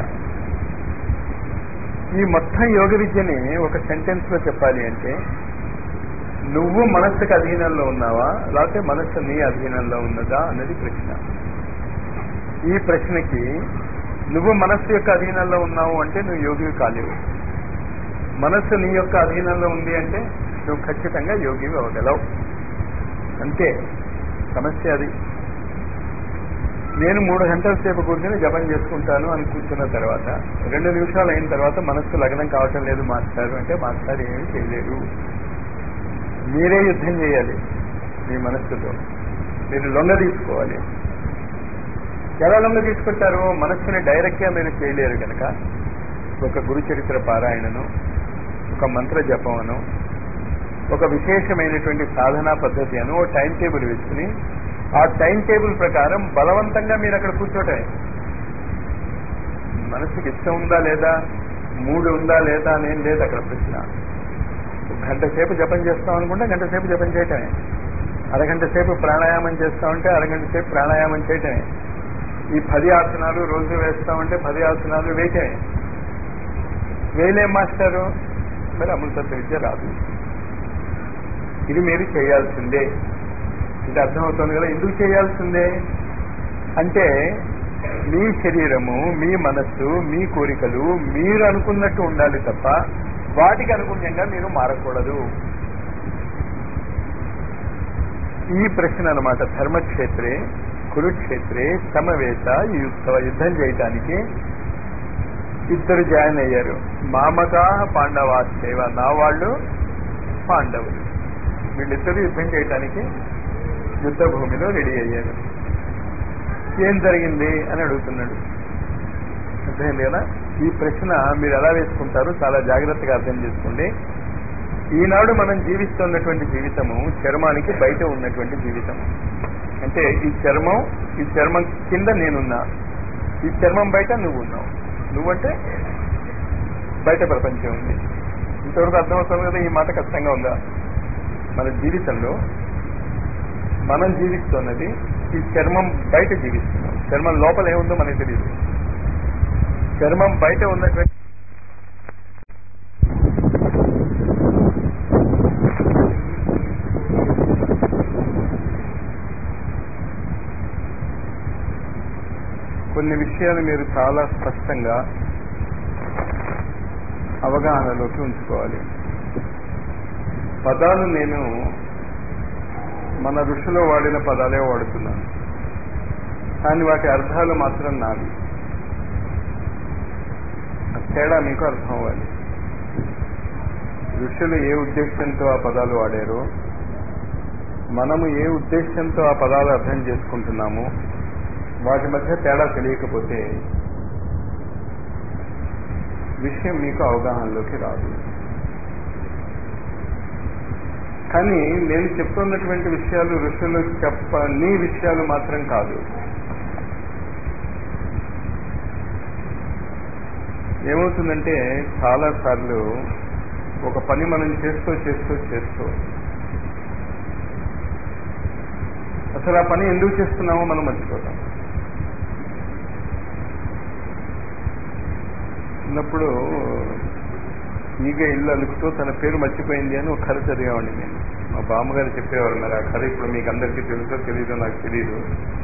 ఈ మొత్తం యోగ విద్యని ఒక సెంటెన్స్ లో చెప్పాలి అంటే నువ్వు మనస్సుకు అధీనంలో ఉన్నావా లేకపోతే మనస్సు నీ అధీనంలో ఉన్నదా అన్నది ప్రశ్న ఈ ప్రశ్నకి నువ్వు మనస్సు యొక్క అధీనంలో ఉన్నావు అంటే నువ్వు యోగివి కాలేవు మనస్సు నీ యొక్క అధీనంలో ఉంది అంటే నువ్వు ఖచ్చితంగా యోగివి అవ్వగలవు అంతే సమస్య అది నేను మూడు గంటల సేపు కూర్చొని జపం చేసుకుంటాను అని కూర్చున్న తర్వాత రెండు నిమిషాలు అయిన తర్వాత మనస్సు లగ్నం కావటం లేదు మాస్టారు అంటే మాస్టర్ ఏమీ చేయలేరు మీరే యుద్ధం చేయాలి మీ మనస్సుతో మీరు లొంగ తీసుకోవాలి ఎలా లొంగ తీసుకుంటారు మనస్సుని డైరెక్ట్ గా మీరు చేయలేరు కనుక ఒక గురు చరిత్ర పారాయణను ఒక మంత్ర జపమును ఒక విశేషమైనటువంటి సాధనా పద్ధతి అను ఓ టైం టేబుల్ వేసుకుని ఆ టైం టేబుల్ ప్రకారం బలవంతంగా మీరు అక్కడ కూర్చోటమే మనసుకి ఇష్టం ఉందా లేదా మూడు ఉందా లేదా అనేం లేదు అక్కడ ప్రశ్న గంట సేపు జపం చేస్తాం అనుకుంటే గంట సేపు జపం చేయటమే అరగంట సేపు ప్రాణాయామం చేస్తామంటే అరగంట సేపు ప్రాణాయామం చేయటమే ఈ పది ఆసనాలు రోజు వేస్తామంటే పది ఆసనాలు వేయటమే వేయలేం మాస్టారు మరి అమృతత్వ విద్య రాదు ఇది మీరు చేయాల్సిందే ఇది అర్థమవుతుంది కదా ఎందుకు చేయాల్సిందే అంటే మీ శరీరము మీ మనస్సు మీ కోరికలు మీరు అనుకున్నట్టు ఉండాలి తప్ప వాటికి అనుగుణ్యంగా మీరు మారకూడదు ఈ ప్రశ్న అనమాట ధర్మక్షేత్రే కురుక్షేత్రే సమవేత యుద్ధ యుద్ధం చేయటానికి ఇద్దరు జాయిన్ అయ్యారు మామక పాండవా సేవ నా వాళ్ళు పాండవులు వీళ్ళిద్దరు యుద్ధం చేయటానికి యుద్ధ భూమిలో రెడీ అయ్యారు ఏం జరిగింది అని అడుగుతున్నాడు అర్థమైంది కదా ఈ ప్రశ్న మీరు ఎలా వేసుకుంటారో చాలా జాగ్రత్తగా అర్థం చేసుకోండి ఈనాడు మనం జీవిస్తున్నటువంటి జీవితము చర్మానికి బయట ఉన్నటువంటి జీవితం అంటే ఈ చర్మం ఈ చర్మం కింద నేనున్నా ఈ చర్మం బయట నువ్వు ఉన్నావు నువ్వంటే బయట ప్రపంచం ఉంది ఇంతవరకు అర్థమవుతుంది కదా ఈ మాట కష్టంగా ఉందా మన జీవితంలో మనం జీవిస్తున్నది ఈ చర్మం బయట జీవిస్తున్నాం చర్మం లోపల ఏముందో మనకి తెలియదు చర్మం బయట ఉన్నటువంటి కొన్ని విషయాలు మీరు చాలా స్పష్టంగా అవగాహనలోకి ఉంచుకోవాలి పదాలు నేను మన ఋషిలో వాడిన పదాలే వాడుతున్నాను కానీ వాటి అర్థాలు మాత్రం నావి ఆ తేడా మీకు అర్థం అవ్వాలి ఋషులు ఏ ఉద్దేశంతో ఆ పదాలు వాడారో మనము ఏ ఉద్దేశంతో ఆ పదాలు అర్థం చేసుకుంటున్నామో వాటి మధ్య తేడా తెలియకపోతే విషయం మీకు అవగాహనలోకి రాదు కానీ నేను చెప్తున్నటువంటి విషయాలు ఋషులు చెప్పని విషయాలు మాత్రం కాదు ఏమవుతుందంటే చాలా సార్లు ఒక పని మనం చేస్తూ చేస్తూ చేస్తూ అసలు ఆ పని ఎందుకు చేస్తున్నామో మనం మర్చిపోతాం చిన్నప్పుడు ఈగ ఇల్లు అలుకుతూ తన పేరు మర్చిపోయింది అని ఒక కథ చదివామండి నేను మా బామ్మగారు చెప్పేవారు మరి ఆ కథ ఇప్పుడు మీకు అందరికీ తెలుసో తెలీదో నాకు తెలియదు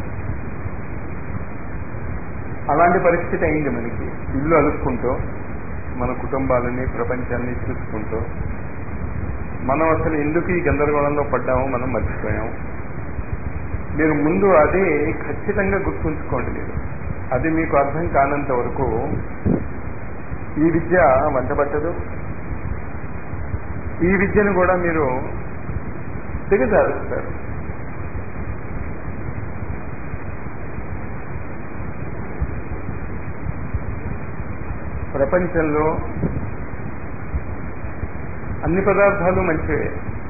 అలాంటి పరిస్థితి అయింది మనకి ఇల్లు అలుక్కుంటూ మన కుటుంబాలని ప్రపంచాన్ని చూసుకుంటూ మనం అసలు ఎందుకు ఈ గందరగోళంలో పడ్డామో మనం మర్చిపోయాం మీరు ముందు అది ఖచ్చితంగా గుర్తుంచుకోండి మీరు అది మీకు అర్థం కానంత వరకు ఈ విద్య వంటబట్టదు ఈ విద్యను కూడా మీరు దిగజారుస్తారు ప్రపంచంలో అన్ని పదార్థాలు మంచివే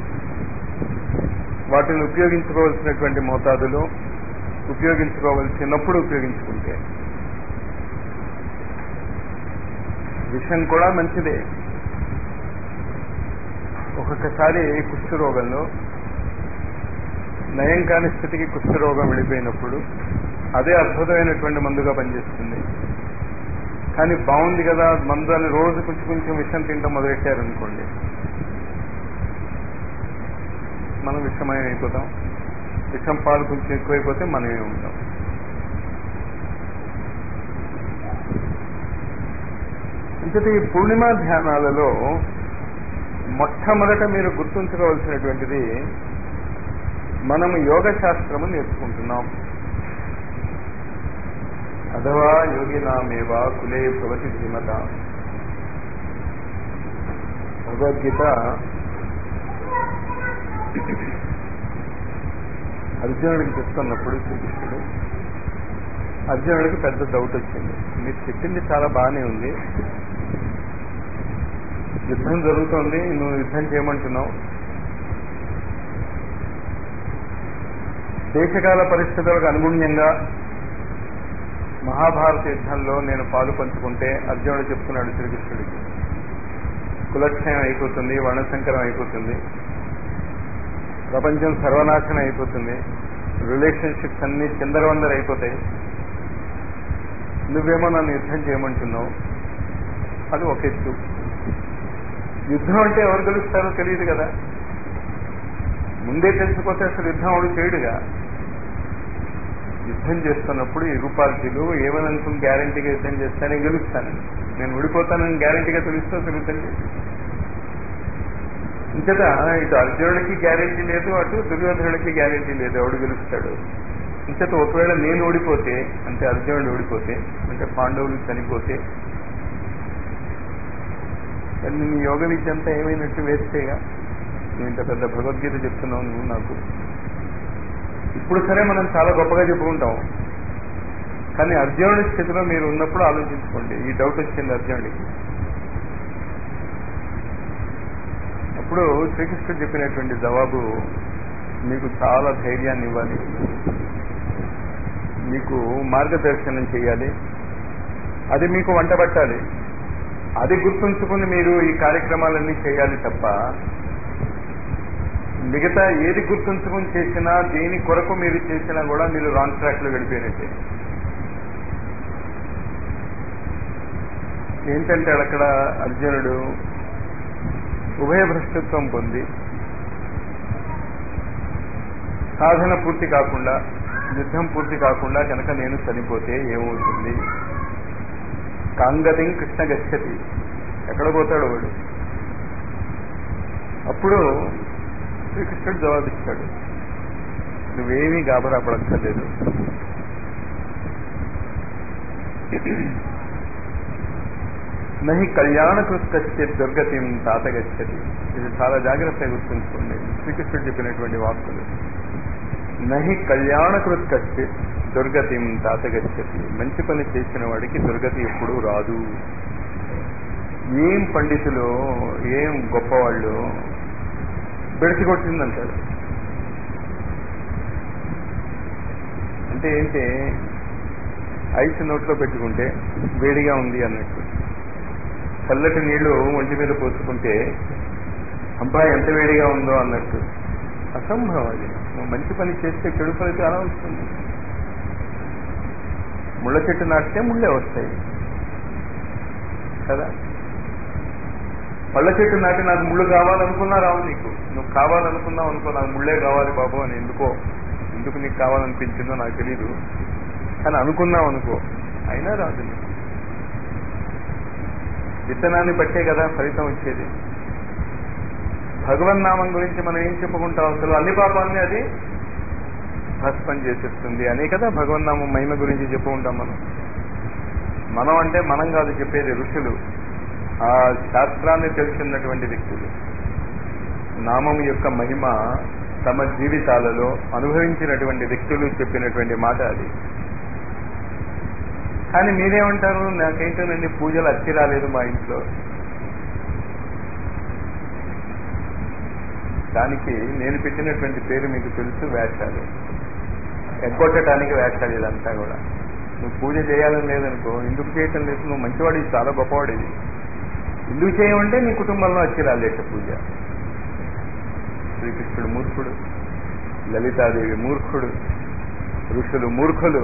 వాటిని ఉపయోగించుకోవాల్సినటువంటి మోతాదులో ఉపయోగించుకోవలసినప్పుడు ఉపయోగించుకుంటే విషం కూడా మంచిదే ఒక్కొక్కసారి కుష్ఠరోగంలో నయం కాని స్థితికి కుష్ఠరోగం వెళ్ళిపోయినప్పుడు అదే అద్భుతమైనటువంటి మందుగా పనిచేస్తుంది కానీ బాగుంది కదా మందు అని రోజు కొంచెం కొంచెం విషం తింటాం మొదలెట్టారనుకోండి మనం విషమయం అయిపోతాం విషం పాలు కొంచెం ఎక్కువైపోతే మనమే ఉంటాం ఇంకటి ఈ పూర్ణిమ ధ్యానాలలో మొట్టమొదట మీరు గుర్తుంచుకోవాల్సినటువంటిది మనము యోగ శాస్త్రము నేర్చుకుంటున్నాం అథవా యోగినామేవ కులే భవతి ధీమత భగవద్గీత అర్జునుడికి చెప్తున్నప్పుడు శ్రీకృష్ణుడు అర్జునుడికి పెద్ద డౌట్ వచ్చింది మీరు చెప్పింది చాలా బాగానే ఉంది యుద్ధం జరుగుతోంది నువ్వు యుద్ధం చేయమంటున్నావు దేశకాల పరిస్థితులకు అనుగుణ్యంగా మహాభారత యుద్ధంలో నేను పాలు పంచుకుంటే అర్జునుడు చెప్తున్నాడు శ్రీకృష్ణుడికి కులక్షయం అయిపోతుంది వర్ణశంకరం అయిపోతుంది ప్రపంచం సర్వనాశనం అయిపోతుంది రిలేషన్షిప్స్ అన్ని చిందరవందర అయిపోతాయి నువ్వేమో నన్ను యుద్ధం చేయమంటున్నావు అది ఒక ఎత్తు యుద్ధం అంటే ఎవరు గెలుస్తారో తెలియదు కదా ముందే తెలిసిపోతే అసలు యుద్ధం వాడు చేయడుగా యుద్ధం చేస్తున్నప్పుడు ఇరు పార్టీలు ఏమని అనుకుని గ్యారంటీగా యుద్ధం చేస్తానే గెలుస్తాను నేను ఓడిపోతానని గ్యారంటీగా తెలుస్తూ అసలు యుద్ధం చేసి ఇంకట ఇటు అర్జునుడికి గ్యారంటీ లేదు అటు దుర్యోధనుడికి గ్యారంటీ లేదు ఎవడు గెలుస్తాడు ఇంకట ఒకవేళ నేను ఓడిపోతే అంటే అర్జునుడు ఓడిపోతే అంటే పాండవులు చనిపోతే మరి నీ యోగ విద్య అంతా ఏమైనట్టు వేస్తేగా నువ్వు ఇంత పెద్ద భగవద్గీత చెప్తున్నావు నువ్వు నాకు ఇప్పుడు సరే మనం చాలా గొప్పగా చెప్పుకుంటాం కానీ అర్జునుడి స్థితిలో మీరు ఉన్నప్పుడు ఆలోచించుకోండి ఈ డౌట్ వచ్చింది అర్జునుడికి అప్పుడు శ్రీకృష్ణుడు చెప్పినటువంటి జవాబు మీకు చాలా ధైర్యాన్ని ఇవ్వాలి మీకు మార్గదర్శనం చేయాలి అది మీకు వంట పట్టాలి అది గుర్తుంచుకుని మీరు ఈ కార్యక్రమాలన్నీ చేయాలి తప్ప మిగతా ఏది గుర్తుంచుకుని చేసినా దేని కొరకు మీరు చేసినా కూడా మీరు రాంగ్ ట్రాక్ లో వెళ్ళిపోయినట్టే ఏంటంటే అక్కడ అర్జునుడు ఉభయ భ్రష్టత్వం పొంది సాధన పూర్తి కాకుండా యుద్ధం పూర్తి కాకుండా కనుక నేను చనిపోతే ఏమవుతుంది కాంగతిం కృష్ణ గచ్చతి ఎక్కడ పోతాడు వాడు అప్పుడు శ్రీకృష్ణుడు జవాబిస్తాడు నువ్వేమీ గాబరా పడక్కర్లేదు నహి కళ్యాణకృత్ కశ్చిత్ దుర్గతిం తాత గచ్చతి ఇది చాలా జాగ్రత్తగా గుర్తుంచుకోండి శ్రీకృష్ణుడు చెప్పినటువంటి వాక్కులు నహి కళ్యాణకృత్ కశ్చిత్ దుర్గతిం తాత గచ్చతి మంచి పని చేసిన వాడికి దుర్గతి ఎప్పుడూ రాదు ఏం పండితులు ఏం గొప్పవాళ్ళు బెడిసి కొట్టిందంటాడు అంటే ఏంటి ఐస్ నోట్లో పెట్టుకుంటే వేడిగా ఉంది అన్నట్టు చల్లటి నీళ్లు ఒంటి మీద పోసుకుంటే అబ్బాయి ఎంత వేడిగా ఉందో అన్నట్టు అసంభవం అది నువ్వు మంచి పని చేస్తే చెడు ఫలితం ఎలా వస్తుంది ముళ్ళ చెట్టు నాటితే ముళ్ళే వస్తాయి కదా పళ్ళ చెట్టు నాటి నాకు ముళ్ళు కావాలనుకున్నా రావు నీకు నువ్వు కావాలనుకున్నావు అనుకో నాకు ముళ్ళే కావాలి బాబు అని ఎందుకో ఎందుకు నీకు కావాలనిపించిందో నాకు తెలీదు కానీ అనుకున్నావు అనుకో అయినా రాదు నీకు విత్తనాన్ని బట్టే కదా ఫలితం వచ్చేది భగవన్నామం గురించి మనం ఏం చెప్పుకుంటాం అసలు అన్ని పాపాలని అది భస్మం చేసేస్తుంది అనే కదా భగవన్నామం మహిమ గురించి చెప్పుకుంటాం మనం మనం అంటే మనం కాదు చెప్పేది ఋషులు ఆ శాస్త్రాన్ని తెలిసినటువంటి వ్యక్తులు నామం యొక్క మహిమ తమ జీవితాలలో అనుభవించినటువంటి వ్యక్తులు చెప్పినటువంటి మాట అది కానీ మీరేమంటారు నాకైతేనండి పూజలు అచ్చి రాలేదు మా ఇంట్లో దానికి నేను పెట్టినటువంటి పేరు మీకు తెలుసు వేషాలు ఎగ్గొట్టడానికి వేషాలు ఇదంతా కూడా నువ్వు పూజ చేయాలని లేదనుకో ఎందుకు చేయటం లేదు నువ్వు మంచివాడివి చాలా గొప్పవాడివి ఎందుకు చేయమంటే నీ కుటుంబంలో వచ్చి రాలేట పూజ శ్రీకృష్ణుడు మూర్ఖుడు లలితాదేవి మూర్ఖుడు ఋషులు మూర్ఖులు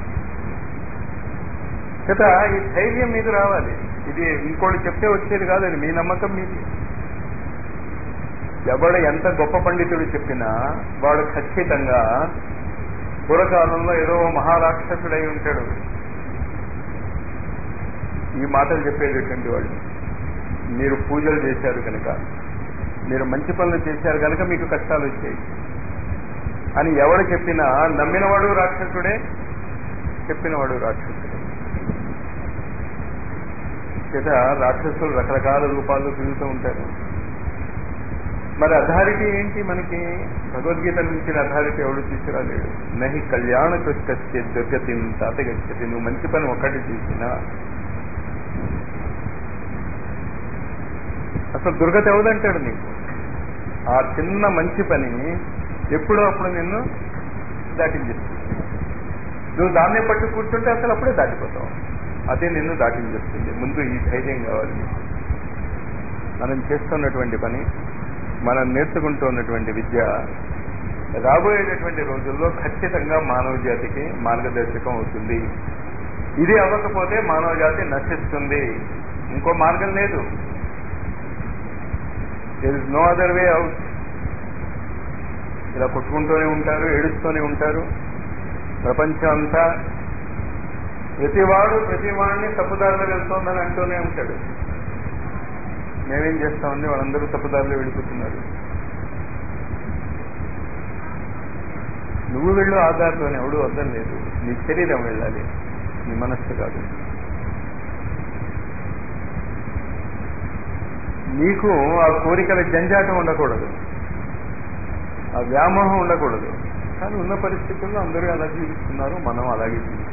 కదా ఈ ధైర్యం మీకు రావాలి ఇది ఇంకోటి చెప్తే వచ్చేది కాదు అది మీ నమ్మకం మీది ఎవడు ఎంత గొప్ప పండితుడు చెప్పినా వాడు ఖచ్చితంగా పూర్వకాలంలో ఏదో మహారాక్షసుడై ఉంటాడు ఈ మాటలు చెప్పేటటువంటి వాళ్ళు మీరు పూజలు చేశారు కనుక మీరు మంచి పనులు చేశారు కనుక మీకు కష్టాలు వచ్చాయి అని ఎవడు చెప్పినా నమ్మినవాడు రాక్షసుడే చెప్పినవాడు రాక్షసుడే చేత రాక్షసులు రకరకాల రూపాల్లో తిరుగుతూ ఉంటారు మరి అథారిటీ ఏంటి మనకి భగవద్గీత నుంచి అథారిటీ ఎవడు తీసుకురాలేడు నహి కళ్యాణ కృష్ణ దుర్గతి తాతగచ్చతి నువ్వు మంచి పని ఒక్కటి చేసినా అసలు దుర్గతి ఎవదంటాడు నీకు ఆ చిన్న మంచి పని ఎప్పుడో అప్పుడు నిన్ను దాటించేస్తుంది నువ్వు దాన్నే పట్టు కూర్చుంటే అసలు అప్పుడే దాటిపోతావు అదే నిన్ను దాటించేస్తుంది ముందు ఈ ధైర్యం కావాలి నీకు మనం చేస్తున్నటువంటి పని మనం నేర్చుకుంటున్నటువంటి విద్య రాబోయేటటువంటి రోజుల్లో ఖచ్చితంగా మానవ జాతికి మార్గదర్శకం అవుతుంది ఇది అవ్వకపోతే మానవ జాతి నశిస్తుంది ఇంకో మార్గం లేదు there is no other way out ఇలా కొట్టుకుంటూనే ఉంటారు ఏడుస్తూనే ఉంటారు ప్రపంచం అంతా ప్రతివాడు ప్రతివాడిని తప్పుదారిలో వెళ్తోందని అంటూనే ఉంటాడు మేమేం చేస్తామండి వాళ్ళందరూ తప్పుదారిలో వెళ్ళిపోతున్నారు నువ్వు వెళ్ళు ఆధార్లోనే ఎవడు వద్దం లేదు నీ శరీరం వెళ్ళాలి నీ మనస్సు కాదు నీకు ఆ కోరికల జంజాటం ఉండకూడదు ఆ వ్యామోహం ఉండకూడదు కానీ ఉన్న పరిస్థితుల్లో అందరూ అలా జీవిస్తున్నారు మనం అలాగే జీవిస్తున్నాం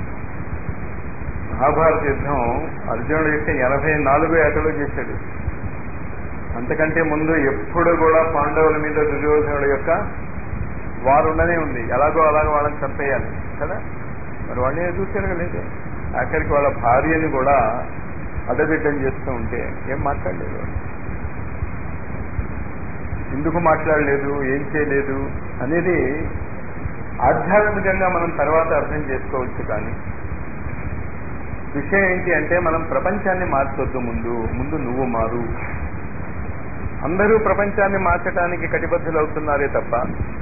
మహాభారత యుద్ధం అర్జునుడు యొక్క ఎనభై నాలుగు ఏటలో చేశాడు అంతకంటే ముందు ఎప్పుడు కూడా పాండవుల మీద దుర్యోధనుడు యొక్క వారు ఉండనే ఉంది ఎలాగో అలాగో వాళ్ళని చంపేయాలి కదా మరి వాళ్ళని చూసారు లేదు ఆఖరికి వాళ్ళ భార్యని కూడా అడ్డదిడ్డం చేస్తూ ఉంటే ఏం మాట్లాడలేదు వాళ్ళు. ఎందుకు మాట్లాడలేదు ఏం చేయలేదు అనేది ఆధ్యాత్మికంగా మనం తర్వాత అర్థం చేసుకోవచ్చు కానీ విషయం ఏంటి అంటే మనం ప్రపంచాన్ని మార్చొద్దు ముందు ముందు నువ్వు మారు అందరూ ప్రపంచాన్ని మార్చడానికి కటిబద్ధులవుతున్నారే తప్ప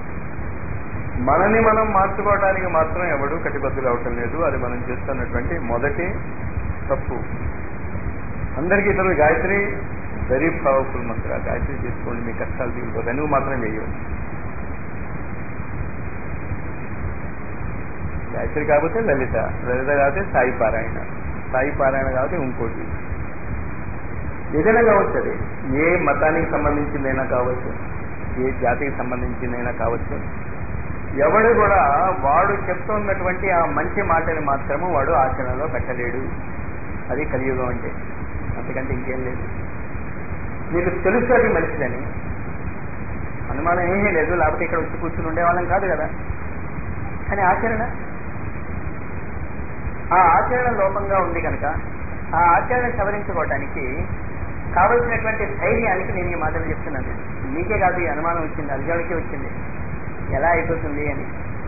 మనని మనం మార్చుకోవడానికి మాత్రం ఎవడు కటిబద్ధులు అవటం లేదు అది మనం చేస్తున్నటువంటి మొదటి తప్పు అందరికీ ఇతరులు గాయత్రి వెరీ పవర్ఫుల్ మంత్ర గాయత్రి చేసుకోండి మీ కష్టాలు తీరిపోతాయి నువ్వు మాత్రం చేయవు గాయత్రి కాకపోతే లలిత లలిత కాకపోతే సాయి పారాయణ సాయి పారాయణ కాకపోతే ఇంకోటి ఏదైనా కావచ్చు అది ఏ మతానికి సంబంధించిందైనా కావచ్చు ఏ జాతికి సంబంధించిందైనా కావచ్చు ఎవడు కూడా వాడు చెప్తున్నటువంటి ఆ మంచి మాటని మాత్రము వాడు ఆచరణలో పెట్టలేడు అది కలియుగం అంటే అంతకంటే ఇంకేం లేదు మీకు తెలుసు అది మంచిదని అనుమానం ఏమీ లేదు లేకపోతే ఇక్కడ వచ్చి కూర్చుని ఉండేవాళ్ళం కాదు కదా కానీ ఆచరణ ఆ ఆచరణ లోపంగా ఉంది కనుక ఆ ఆచరణ సవరించుకోవటానికి కావలసినటువంటి ధైర్యానికి నేను ఈ మాటలు చెప్తున్నాను మీకే కాదు ఈ అనుమానం వచ్చింది అర్జునుడికి వచ్చింది ఎలా అయిపోతుంది అని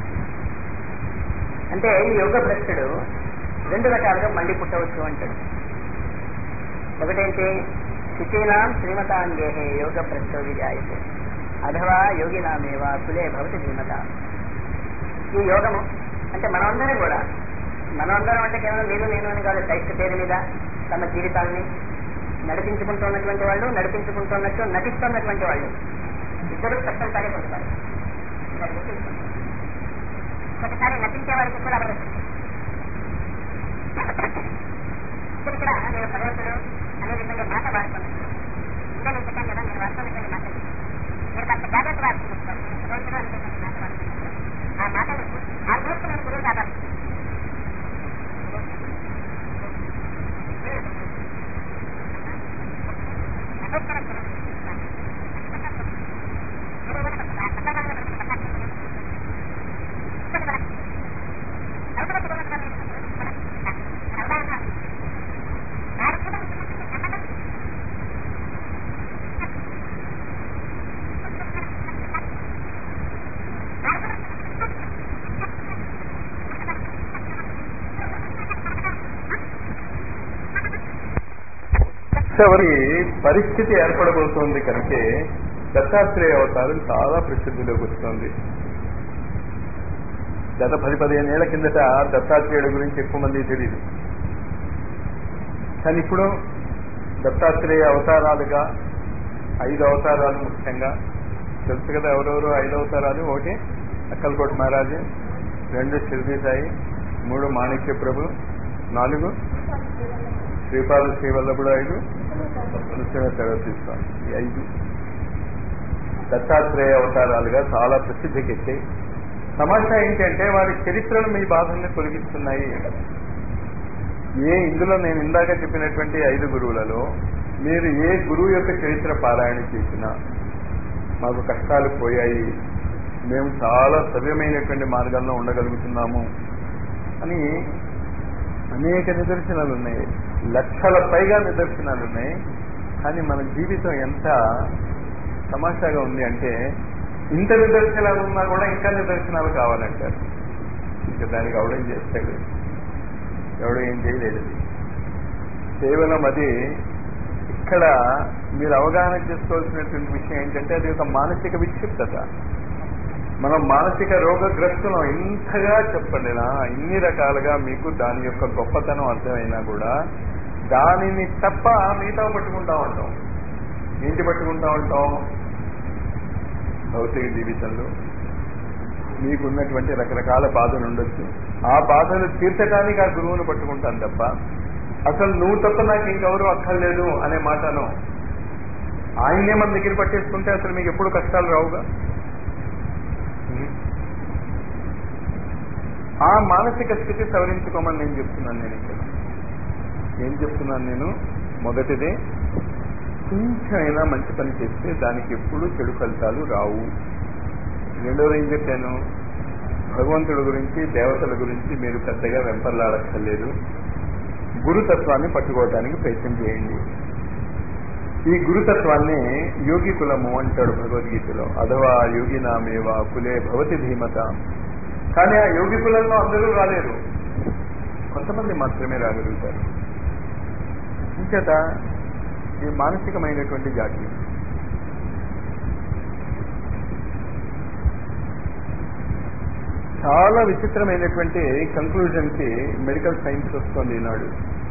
అంటే ఈ యోగ భ్రష్టుడు రెండు రకాలుగా మళ్ళీ పుట్టవచ్చు అంటాడు ఒకటేంటి శుచీనాం శ్రీమతాంగేహే యోగ భ్రష్టో విజాయతే అథవా యోగినామేవ కులే భవతి ధీమత ఈ యోగము అంటే మనమందరం కూడా మనమందరం అంటే కేవలం నేను నేను అని కాదు క్రైస్త పేరు మీద తమ జీవితాన్ని నడిపించుకుంటున్నటువంటి వాళ్ళు నడిపించుకుంటున్నట్టు నటిస్తున్నటువంటి వాళ్ళు ఇద్దరు తప్పనిసరి పొందుతారు ఒకసారి నటించే వారికి కూడా అవ్వదు ఇక్కడ ఇక్కడ నేను భగవంతుడు అనే విధంగా మాట వాడుతున్నాను ఇంకా నేను చెప్పాను కదా నేను వాడుతున్నటువంటి మాట మీరు కాస్త జాగ్రత్త వాడుతున్నాను భగవంతుడు అనేటువంటి మాట వాడుతున్నాను ఆ మాటలు ఆల్మోస్ట్ నేను గురువు కాదాలి ఎవరి పరిస్థితి ఏర్పడబోతోంది కనుకే దత్తాత్రేయ అవతారం చాలా ప్రసిద్ధిలోకి వస్తుంది గత పది పదిహేను ఏళ్ల కిందట దత్తాత్రేయుడు గురించి ఎక్కువ మంది తెలియదు కానీ ఇప్పుడు దత్తాత్రేయ అవతారాలుగా ఐదు అవతారాలు ముఖ్యంగా తెలుసు కదా ఎవరెవరు ఐదు అవతారాలు ఒకటి అక్కలకోట మహారాజు రెండు షిర్దీ సాయి మూడు మాణిక్య ప్రభు నాలుగు శ్రీపాద శ్రీవల్లభుడు ఐదు నృసింహ సరస్వతి స్వామి ఈ ఐదు దత్తాత్రేయ అవతారాలుగా చాలా ప్రసిద్ధికెక్కాయి తమాషా ఏంటంటే వారి చరిత్రలు మీ బాధల్ని తొలగిస్తున్నాయి ఏ ఇందులో నేను ఇందాక చెప్పినటువంటి ఐదు గురువులలో మీరు ఏ గురువు యొక్క చరిత్ర పారాయణ చేసినా మాకు కష్టాలు పోయాయి మేము చాలా సవ్యమైనటువంటి మార్గాల్లో ఉండగలుగుతున్నాము అని అనేక నిదర్శనాలు ఉన్నాయి లక్షల పైగా నిదర్శనాలు ఉన్నాయి కానీ మన జీవితం ఎంత తమాషాగా ఉంది అంటే ఇంత నిదర్శనాలు ఉన్నా కూడా ఇంకా నిదర్శనాలు కావాలంటారు ఇంకా దానికి ఎవడేం చేస్తాడు ఎవడు ఏం చేయలేదు కేవలం అది ఇక్కడ మీరు అవగాహన చేసుకోవాల్సినటువంటి విషయం ఏంటంటే అది ఒక మానసిక విక్షిప్తత మనం మానసిక రోగగ్రస్తులం ఇంతగా చెప్పండినా ఇన్ని రకాలుగా మీకు దాని యొక్క గొప్పతనం అర్థమైనా కూడా దానిని తప్ప మిగతా పట్టుకుంటా ఉంటాం ఏంటి పట్టుకుంటా ఉంటాం భౌతిక జీవితంలో మీకున్నటువంటి రకరకాల బాధలు ఉండొచ్చు ఆ బాధలు తీర్చడానికి ఆ గురువును పట్టుకుంటాను తప్ప అసలు నువ్వు తప్ప నాకు ఇంకెవరు అక్కర్లేదు అనే మాటను ఆయన్నే మన దగ్గర పట్టేసుకుంటే అసలు మీకు ఎప్పుడు కష్టాలు రావుగా ఆ మానసిక స్థితి సవరించుకోమని నేను చెప్తున్నాను నేను ఇక్కడ ఏం చెప్తున్నాను నేను మొదటిది కొంచెమైనా మంచి పని చేస్తే దానికి ఎప్పుడు చెడు ఫలితాలు రావు రెండోది ఏం చెప్పాను భగవంతుడి గురించి దేవతల గురించి మీరు పెద్దగా వెంపర్లాడక్కర్లేదు గురుతత్వాన్ని పట్టుకోవడానికి ప్రయత్నం చేయండి ఈ గురుతత్వాన్ని యోగి కులము అంటాడు భగవద్గీతలో అథవా యోగి నామేవా కులే భవతి ధీమత కానీ ఆ యోగి కులంలో అందరూ రాలేరు కొంతమంది మాత్రమే రాగలుగుతారు ఇంచేత ఈ మానసికమైనటువంటి జాతి చాలా విచిత్రమైనటువంటి కంక్లూజన్ కి మెడికల్ సైన్స్ వస్తుంది ఈనాడు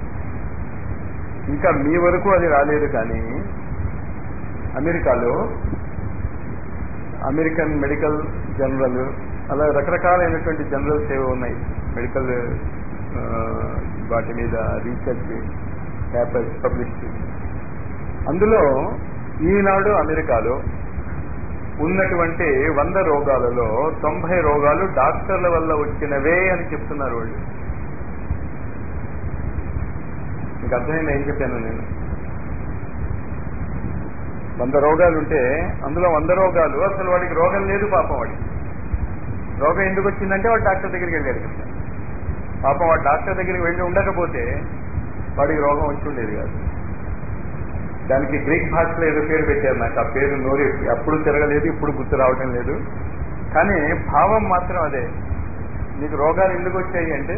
ఇంకా మీ వరకు అది రాలేదు కానీ అమెరికాలో అమెరికన్ మెడికల్ జనరల్ అలా రకరకాలైనటువంటి జనరల్స్ ఏవో ఉన్నాయి మెడికల్ వాటి మీద రీసెర్చ్ పేపర్స్ పబ్లిష్ అందులో ఈనాడు అమెరికాలో ఉన్నటువంటి వంద రోగాలలో తొంభై రోగాలు డాక్టర్ల వల్ల వచ్చినవే అని చెప్తున్నారు వాళ్ళు మీకు అర్థమైంది ఏం చెప్పాను నేను వంద రోగాలు ఉంటే అందులో వంద రోగాలు అసలు వాడికి రోగం లేదు పాపం వాడికి రోగం ఎందుకు వచ్చిందంటే వాడు డాక్టర్ దగ్గరికి వెళ్ళాడు కదా పాపం వాడు డాక్టర్ దగ్గరికి వెళ్ళి ఉండకపోతే వాడికి రోగం వచ్చి ఉండేది కాదు దానికి గ్రీక్ భాషలో ఏదో పేరు పెట్టారు నాకు ఆ పేరు నోరు అప్పుడు తిరగలేదు ఇప్పుడు గుర్తు రావటం లేదు కానీ భావం మాత్రం అదే నీకు రోగాలు ఎందుకు వచ్చాయి అంటే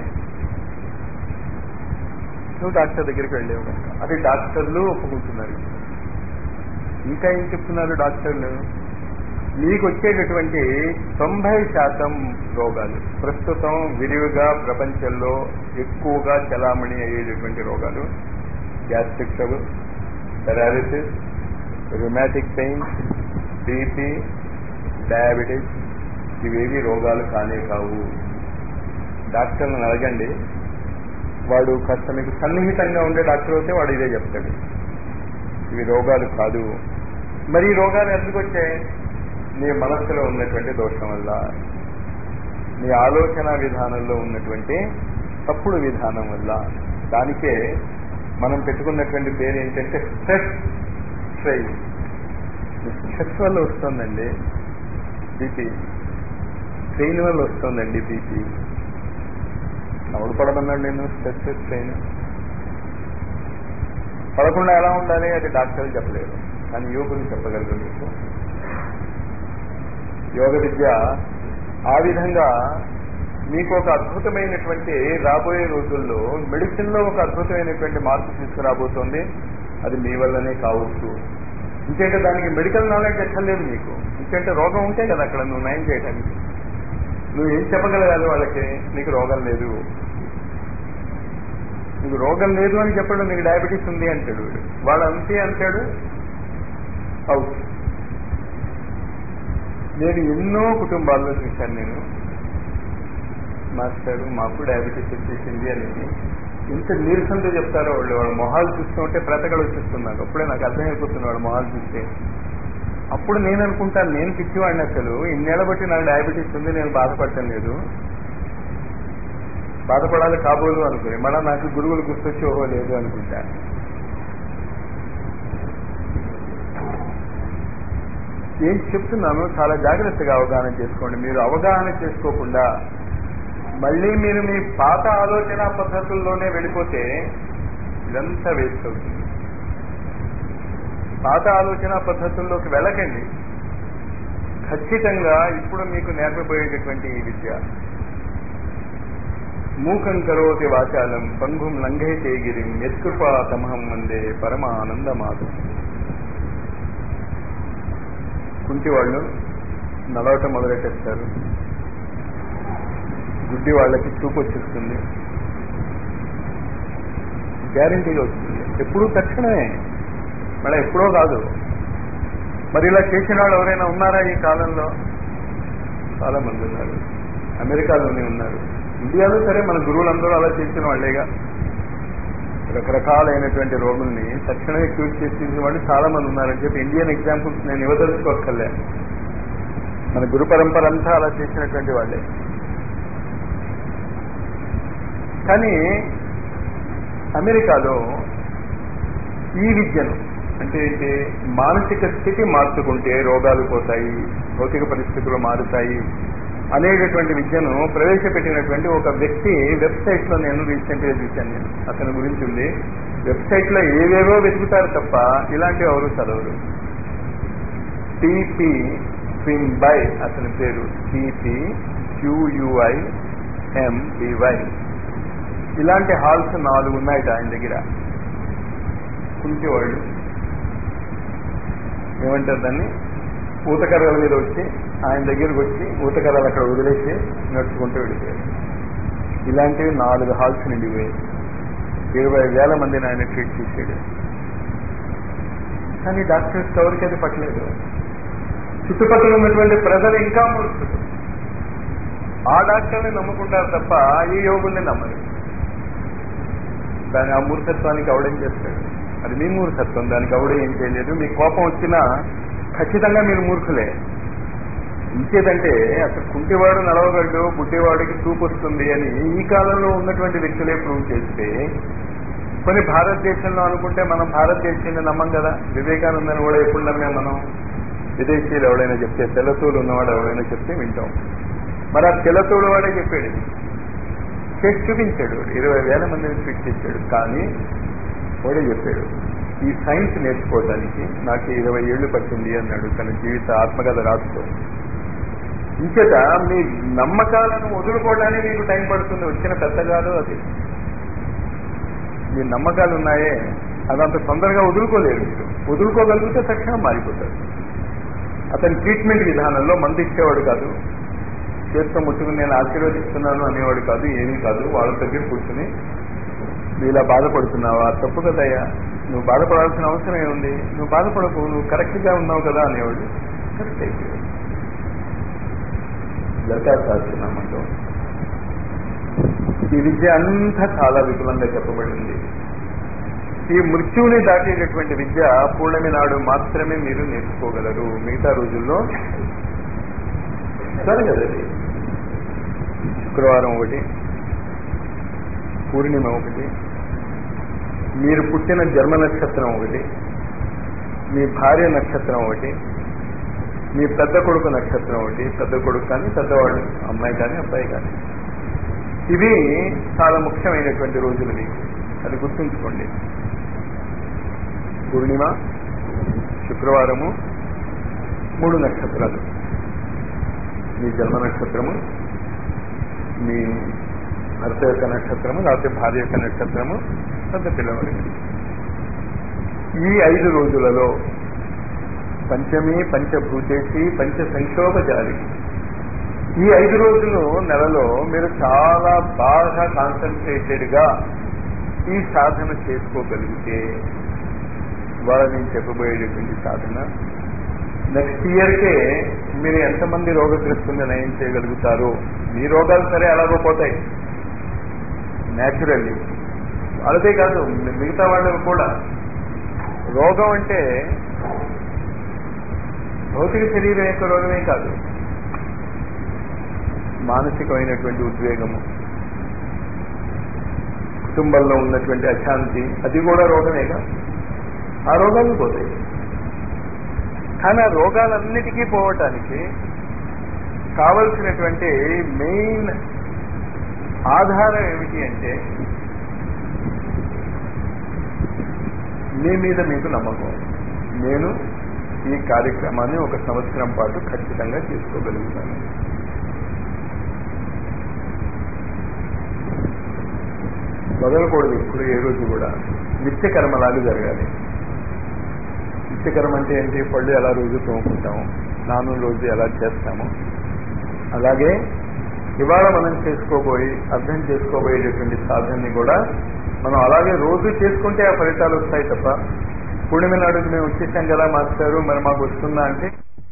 నువ్వు డాక్టర్ దగ్గరికి వెళ్ళావు కనుక అది డాక్టర్లు ఒప్పుకుంటున్నారు ఇంకా ఏం చెప్తున్నారు డాక్టర్లు మీకు వచ్చేటటువంటి తొంభై శాతం రోగాలు ప్రస్తుతం విరివిగా ప్రపంచంలో ఎక్కువగా చలామణి అయ్యేటటువంటి రోగాలు gastric trouble paralysis rheumatic pain BP diabetes ఇవేవి రోగాలు కానే కావు డాక్టర్లను అడగండి వాడు కాస్త మీకు సన్నిహితంగా ఉండే డాక్టర్ అయితే వాడు ఇదే చెప్తాడు ఇవి రోగాలు కాదు మరి ఈ రోగాలు ఎందుకు వచ్చాయి నీ మనస్సులో ఉన్నటువంటి దోషం వల్ల నీ ఆలోచన విధానంలో ఉన్నటువంటి తప్పుడు విధానం వల్ల దానికే మనం పెట్టుకున్నటువంటి పేరు ఏంటంటే స్ట్రెస్ స్ట్రెయిన్ స్ట్రెస్ వల్ల వస్తుందండి బీపీ స్ట్రెయిన్ వల్ల వస్తుందండి బీపీ ఎవడు పడమన్నాడు నేను స్ట్రెస్ స్ట్రెయిన్ పడకుండా ఎలా ఉండాలి అది డాక్టర్లు చెప్పలేరు కానీ యోగులు చెప్పగలరు మీకు యోగ విద్య ఆ విధంగా మీకు ఒక అద్భుతమైనటువంటి రాబోయే రోజుల్లో మెడిసిన్ లో ఒక అద్భుతమైనటువంటి మార్పు తీసుకురాబోతోంది అది మీ వల్లనే కావచ్చు ఇంకేంటే దానికి మెడికల్ నాలెడ్జ్ ఎక్కర్లేదు నీకు ఇంకేంటే రోగం ఉంటే కదా అక్కడ నువ్వు నయం చేయడానికి నువ్వు ఏం చెప్పగలగాలి వాళ్ళకి నీకు రోగం లేదు నీకు రోగం లేదు అని చెప్పడం నీకు డయాబెటీస్ ఉంది అంటాడు వీడు వాడు అంతే అంటాడు అవుట్ నేను ఎన్నో కుటుంబాల్లో చూశాను నేను మాస్టర్ మాకు డయాబెటీస్ వచ్చేసింది అనేది ఇంత నీరసంతో చెప్తారో వాళ్ళు వాళ్ళ మొహాలు చూస్తుంటే ప్రతకలు వచ్చేస్తున్నారు అప్పుడే నాకు అర్థమైపోతుంది వాళ్ళ మొహాలు చూస్తే అప్పుడు నేను అనుకుంటాను నేను పిచ్చివాడిని అసలు ఇన్నేళ్ల బట్టి నాకు డయాబెటీస్ ఉంది నేను బాధపడటం లేదు బాధపడాలి కాబోదు అనుకుని మళ్ళీ నాకు గురువులు గుర్తొచ్చి ఓహో లేదు అనుకుంటా ఏం చెప్తున్నాను చాలా జాగ్రత్తగా అవగాహన చేసుకోండి మీరు అవగాహన చేసుకోకుండా మళ్ళీ మీరు మీ పాత ఆలోచన పద్ధతుల్లోనే వెళ్ళిపోతే ఇదంతా వేస్ట్ అవుతుంది పాత ఆలోచన పద్ధతుల్లోకి వెళ్ళకండి ఖచ్చితంగా ఇప్పుడు మీకు నేర్పబోయేటటువంటి ఈ విద్య మూకం కరోతి వాచాలం పంగుం లంఘయతే గిరిం యత్కృపా తమహం వందే పరమానందమాదం కుంటి వాళ్ళు నడవటం మొదలెట్టేస్తారు గుడ్డి వాళ్ళకి చూపు వచ్చేస్తుంది గ్యారంటీగా వస్తుంది ఎప్పుడూ తక్షణమే మళ్ళీ ఎప్పుడో కాదు మరి ఇలా చేసిన వాళ్ళు ఎవరైనా ఉన్నారా ఈ కాలంలో చాలా మంది ఉన్నారు అమెరికాలోనే ఉన్నారు ఇండియాలో సరే మన గురువులందరూ అలా చేసిన వాళ్ళేగా రకరకాలైనటువంటి రోగుల్ని తక్షణమే క్యూర్ చేసిన వాళ్ళు చాలా మంది ఉన్నారని చెప్పి ఇండియన్ ఎగ్జాంపుల్స్ నేను ఇవ్వదలుచుకోక్కర్లే మన గురు పరంపర అంతా అలా చేసినటువంటి వాళ్ళే కానీ అమెరికాలో ఈ విద్యను అంటే ఏంటి మానసిక స్థితి మార్చుకుంటే రోగాలు పోతాయి భౌతిక పరిస్థితులు మారుతాయి అనేటటువంటి విద్యను ప్రవేశపెట్టినటువంటి ఒక వ్యక్తి వెబ్సైట్ లో నేను రీసెంట్ గా చూశాను నేను అతని గురించి ఉంది వెబ్సైట్ లో ఏవేవో వెతుకుతారు తప్ప ఇలాంటివి ఎవరు చదవరు టిపి స్వింబై అతని పేరు టిపి క్యూయుఐ ఎంబివై ఇలాంటి హాల్స్ నాలుగు ఉన్నాయట ఆయన దగ్గర కుంచేవాళ్ళు ఏమంటారు దాన్ని ఊతకర్రల మీద వచ్చి ఆయన దగ్గరకు వచ్చి ఊతకర్రలు అక్కడ వదిలేసి నడుచుకుంటూ వెళ్ళిపోయారు ఇలాంటివి నాలుగు హాల్స్ నిండిపోయాయి ఇరవై వేల మందిని ఆయన ట్రీట్ చేసాడు కానీ డాక్టర్స్ ఎవరికి అది పట్టలేదు చుట్టుపక్కల ఉన్నటువంటి ప్రజలు ఇంకా మూర్ఖులు ఆ డాక్టర్ని నమ్ముకుంటారు తప్ప ఈ యోగుల్ని నమ్మరు దాని ఆ మూర్ఖత్వానికి అవడేం చేస్తాడు అది మీ మూర్ఖత్వం దానికి అవడే ఏం చేయలేదు మీ కోపం వచ్చినా ఖచ్చితంగా మీరు మూర్ఖులే ఇంకేదంటే అసలు కుంటివాడు నడవగలడు బుడ్డివాడికి చూపు వస్తుంది అని ఈ కాలంలో ఉన్నటువంటి వ్యక్తులే ప్రూవ్ చేస్తే కొన్ని భారతదేశంలో అనుకుంటే మనం భారతదేశాన్ని నమ్మం కదా వివేకానందని కూడా ఎప్పుడు నమ్మాం మనం విదేశీయులు ఎవడైనా చెప్తే తెల్లతోలు ఉన్నవాడు ఎవడైనా చెప్తే వింటాం మరి ఆ తెల్లతోడు వాడే చెప్పాడు ఇది. చేసి చూపించాడు ఇరవై వేల మందిని ట్రీట్ చేశాడు కానీ వాడే చెప్పాడు ఈ సైన్స్ నేర్చుకోవడానికి నాకు ఇరవై ఏళ్లు పట్టింది అన్నాడు తన జీవిత ఆత్మకథ రాస్తూ ఇంచేత మీ నమ్మకాలను వదులుకోవడానికి మీకు టైం పడుతుంది వచ్చిన పెద్ద కాదు అది మీ నమ్మకాలు ఉన్నాయే అదంత తొందరగా వదులుకోలేరు మీరు వదులుకోగలిగితే తక్షణం మారిపోతారు అతని ట్రీట్మెంట్ విధానంలో మందు ఇచ్చేవాడు కాదు చేత్తో ముట్టుకుని నేను ఆశీర్వదిస్తున్నాను అనేవాడు కాదు ఏమీ కాదు వాళ్ళ దగ్గర కూర్చుని నువ్వు ఇలా బాధపడుతున్నావా తప్పు కదయ్యా నువ్వు బాధపడాల్సిన అవసరం ఏముంది నువ్వు బాధపడకు నువ్వు కరెక్ట్గా ఉన్నావు కదా అనేవాడు కరెక్ట్ అయిపోయాడు లలితా సహస్రనామంలో ఈ విద్య అంతా చాలా విపులంగా చెప్పబడింది ఈ మృత్యువుని దాటేటటువంటి విద్య పూర్ణమి నాడు మాత్రమే మీరు నేర్చుకోగలరు మిగతా రోజుల్లో జరగదది శుక్రవారం ఒకటి పూర్ణిమ ఒకటి మీరు పుట్టిన జన్మ నక్షత్రం ఒకటి మీ భార్య నక్షత్రం ఒకటి మీ పెద్ద కొడుకు నక్షత్రం ఒకటి పెద్ద కొడుకు కానీ పెద్దవాడు అమ్మాయి కానీ అబ్బాయి కానీ ఇవి చాలా ముఖ్యమైనటువంటి రోజులు మీకు అది గుర్తుంచుకోండి పూర్ణిమ శుక్రవారము మూడు నక్షత్రాలు మీ జన్మ నక్షత్రము మీ భర్త యొక్క నక్షత్రము లేకపోతే భార్య యొక్క నక్షత్రము పెద్ద పిల్లవాడికి ఈ ఐదు రోజులలో పంచమి పంచభూతేసి పంచ సంక్షోభజాలి ఈ ఐదు రోజులు నెలలో మీరు చాలా బాగా కాన్సన్ట్రేటెడ్ గా ఈ సాధన చేసుకోగలిగితే వాళ్ళ నేను చెప్పబోయేటటువంటి సాధన నెక్స్ట్ ఇయర్కే మీరు ఎంతమంది రోగగ్రస్తుల్ని నయం చేయగలుగుతారు మీ రోగాలు సరే అలాగో పోతాయి న్యాచురల్లీ అదే కాదు మిగతా వాళ్ళకు కూడా రోగం అంటే భౌతిక శరీరం యొక్క రోగమే కాదు మానసికమైనటువంటి ఉద్వేగము కుటుంబంలో ఉన్నటువంటి అశాంతి అది కూడా రోగమేగా ఆ రోగాలు పోతాయి కానీ ఆ రోగాలన్నిటికీ పోవటానికి కావలసినటువంటి మెయిన్ ఆధారం ఏమిటి అంటే మీ మీద మీకు నమ్మకం నేను ఈ కార్యక్రమాన్ని ఒక సంవత్సరం పాటు ఖచ్చితంగా చేసుకోగలుగుతాను వదలకూడదు ఇప్పుడు ఏ రోజు కూడా నిత్యకర్మలాగా జరగాలి నిత్యకర్మ అంటే ఏంటి పళ్ళు ఎలా రోజు తోముకుంటాము స్నానం రోజు ఎలా చేస్తాము అలాగే ఇవాళ మనం చేసుకోబోయి అర్థం చేసుకోబోయేటటువంటి సాధనని కూడా మనం అలాగే రోజు చేసుకుంటే ఆ ఫలితాలు వస్తాయి తప్ప పూర్ణిమ నాడు మేము వచ్చేసాం కదా మాస్టారు మరి మాకు వస్తుందా అంటే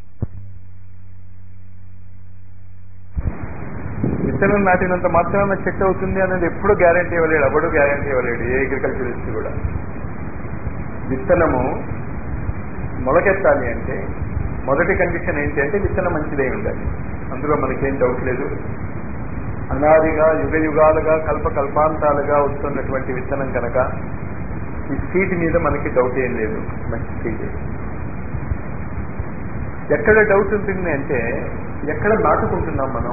విత్తనం నాటినంత మాత్రాన చెట్టు అవుతుంది అనేది ఎప్పుడు గ్యారంటీ ఇవ్వలేడు ఎవడు గ్యారంటీ ఇవ్వలేడు ఏ అగ్రికల్చరిస్ట్ కూడా విత్తనము మొలకెత్తాలి అంటే మొదటి కండిషన్ ఏంటి అంటే విత్తనం మంచిదై ఉండాలి అందులో మనకేం డౌట్ లేదు అనాదిగా యుగ యుగాలుగా కల్ప కల్పాంతాలుగా వస్తున్నటువంటి విత్తనం కనుక ఈ సీట్ మీద మనకి డౌట్ ఏం లేదు మంచి సీట్ ఎక్కడ డౌట్ ఉంటుంది అంటే ఎక్కడ నాటుకుంటున్నాం మనం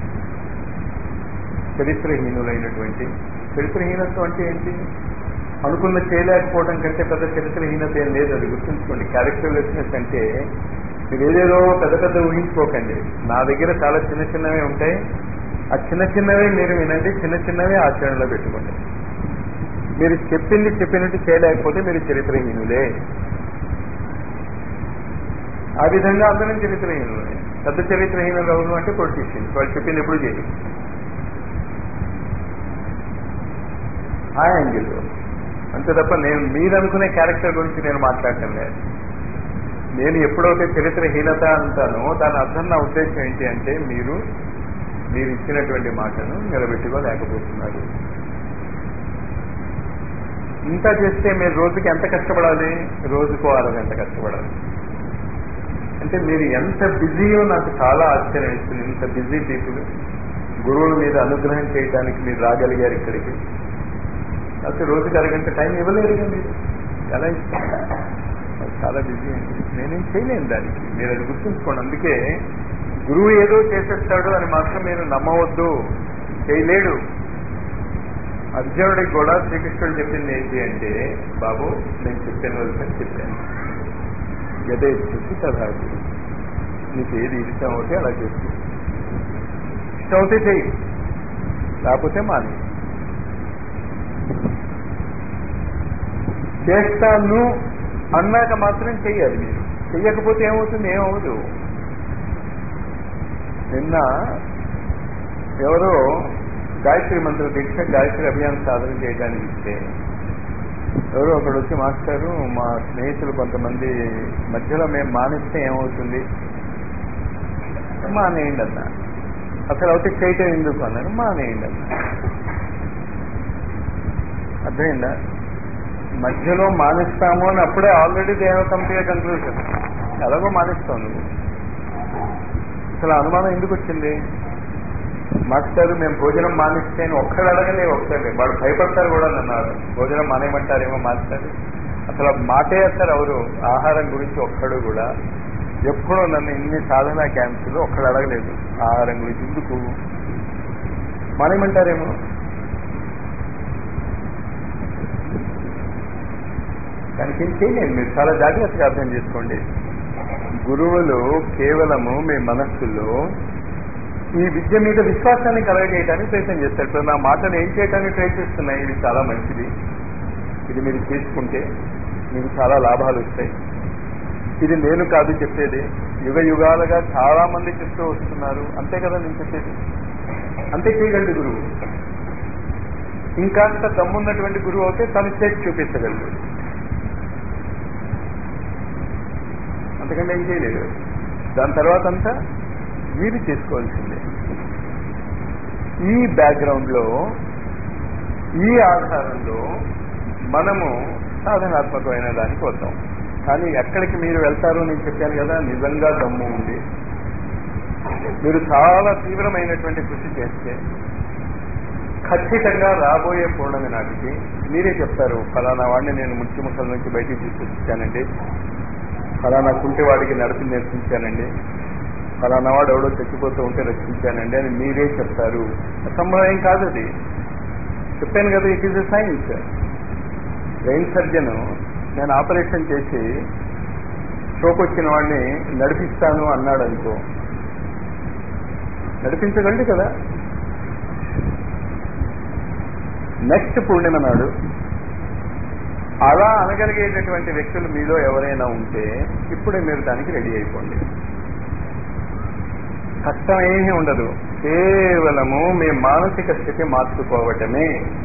చరిత్రహీనులైనటువంటి చరిత్రహీనత్వం అంటే ఏంటి అనుకున్న చేయలేకపోవడం కంటే పెద్ద చరిత్రహీనత ఏం లేదు అది గుర్తుంచుకోండి క్యారెక్టర్లెస్నెస్ అంటే మీరు ఏదేదో పెద్ద పెద్ద ఊహించుకోకండి నా దగ్గర చాలా చిన్న చిన్నవే ఉంటాయి ఆ చిన్న చిన్నవే మీరు వినండి చిన్న చిన్నవే ఆచరణలో పెట్టుకోండి మీరు చెప్పింది చెప్పినట్టు చేయలేకపోతే మీరు చరిత్రహీనులే ఆ విధంగా అందరం చరిత్రహీనులే పెద్ద చరిత్రహీనులు ఎవరు అంటే పొలిటీషియన్స్ వాళ్ళు చెప్పింది ఎప్పుడు చేయరు ఆ యాంగిల్లో అంతే తప్ప నేను మీరు అనుకునే క్యారెక్టర్ గురించి నేను మాట్లాడటం లేదు నేను ఎప్పుడైతే చరిత్రహీనత అంటానో దాని అర్థం నా ఉద్దేశం ఏంటి అంటే మీరు మీరు ఇచ్చినటువంటి మాటను నిలబెట్టుకోలేకపోతున్నారు ఇంకా చేస్తే మీరు రోజుకి ఎంత కష్టపడాలి రోజుకో అరగంట కష్టపడాలి అంటే మీరు ఎంత బిజీయో నాకు చాలా ఆశ్చర్యం ఇస్తుంది ఇంత బిజీ పీపుల్ గురువుల మీద అనుగ్రహం చేయడానికి మీరు రాగలిగారు ఇక్కడికి అసలు రోజుకి అరగంట టైం ఇవ్వలేరు మీరు ఎలా ఇస్తారు చాలా బిజీ అండి నేనేం చేయలేను దానికి మీరు అది గుర్తుంచుకోండి అందుకే గురువు ఏదో చేసేస్తాడు అని మాత్రం మీరు నమ్మవద్దు చేయలేడు అర్జునుడికి కూడా శ్రీకృష్ణుడు చెప్పింది ఏంటి అంటే బాబు నేను చెప్పిన వలసని చెప్పాను యథేచ్ఛి తథాచి నీకు ఏది ఇష్టం అవుతే అలా చేసుకో ఇష్టమైతే చెయ్యి లేకపోతే మాని చేస్తాను అన్నాక మాత్రం చెయ్యాలి మీరు చెయ్యకపోతే ఏమవుతుంది ఏమవుదు నిన్న ఎవరో గాయత్రి మంత్ర దీక్ష గాయత్రి అభియాన్ సాధన చేయడానికి ఇస్తే ఎవరో ఒకడు వచ్చి మాస్టారు మా స్నేహితులు కొంతమంది మధ్యలో మేము మానేస్తే ఏమవుతుంది మానేయండి అన్న అసలు అవుతే చేయటం ఎందుకు అన్నారు మానేయండి అన్న అర్థమైందా మధ్యలో మానేస్తాము అని అప్పుడే ఆల్రెడీ దేవ కంపెనీ కన్క్లూజన్ ఎలాగో మానేస్తావు నువ్వు అసలు అనుమానం ఎందుకు వచ్చింది మాస్టర్ మేము భోజనం మానేస్తే అని ఒక్కడు అడగలే ఒకసారి వాడు భయపడతారు కూడా నన్నారు భోజనం మానేయమంటారేమో మాస్టర్ అసలు ఆ మాటే అసలు ఎవరు ఆహారం గురించి ఒక్కడు కూడా ఎప్పుడూ నన్ను ఇన్ని సాధనా క్యాంప్స్లో ఒక్కడు అడగలేదు ఆహారం గురించి ఎందుకు మానేయమంటారేమో దానికి ఏం చేయలేదు మీరు చాలా జాగ్రత్తగా అర్థం చేసుకోండి గురువులు కేవలము మీ మనస్సులో ఈ విద్య మీద విశ్వాసాన్ని కలగజేయడానికి ప్రయత్నం చేస్తారు ఇప్పుడు నా మాటను ఏం చేయడానికి ట్రై చేస్తున్నాయి ఇది చాలా మంచిది ఇది మీరు చేసుకుంటే మీకు చాలా లాభాలు వస్తాయి ఇది నేను కాదు చెప్పేది యుగ యుగాలుగా చాలా మంది చెప్తూ వస్తున్నారు అంతే కదా నేను చెప్పేది అంతే చేయగలడు గురువు ఇంకాంత దమ్మున్నటువంటి గురువు అయితే తను చేసి చూపించగలడు అంతకంటే ఏం చేయలేడు దాని తర్వాత అంతా మీరు చేసుకోవాల్సిందే ఈ బ్యాక్గ్రౌండ్లో ఈ ఆధారంలో మనము సాధనాత్మకమైన దానికి వద్దాం కానీ ఎక్కడికి మీరు వెళ్తారో నేను చెప్పాను కదా నిజంగా దమ్ము ఉంది మీరు చాలా తీవ్రమైనటువంటి కృషి చేస్తే ఖచ్చితంగా రాబోయే పూర్ణమి నాటికి మీరే చెప్తారు ఫలానా వాడిని నేను ముఖ్యముఖల నుంచి బయటికి తీసుకొచ్చానండి ఫలానా కుంటివాడికి నడిపి నేర్పించానండి ఫలానా వాడు ఎవడో చచ్చిపోతూ ఉంటే రక్షించానండి అని మీరే చెప్తారు అసంభవం కాదు అది చెప్పాను కదా it is a science brain surgeon నేను ఆపరేషన్ చేసి స్ట్రోక్ వచ్చిన వాడిని నడిపిస్తాను అన్నాడు అనుకో నడిపించగలడు కదా నెక్స్ట్ పూర్ణిమ నాడు అలా అనగలిగేటటువంటి వ్యక్తులు మీలో ఎవరైనా ఉంటే ఇప్పుడే మీరు దానికి రెడీ అయిపోండి కష్టం ఏమీ ఉండదు కేవలము మీ మానసిక స్థితి మార్చుకోవటమే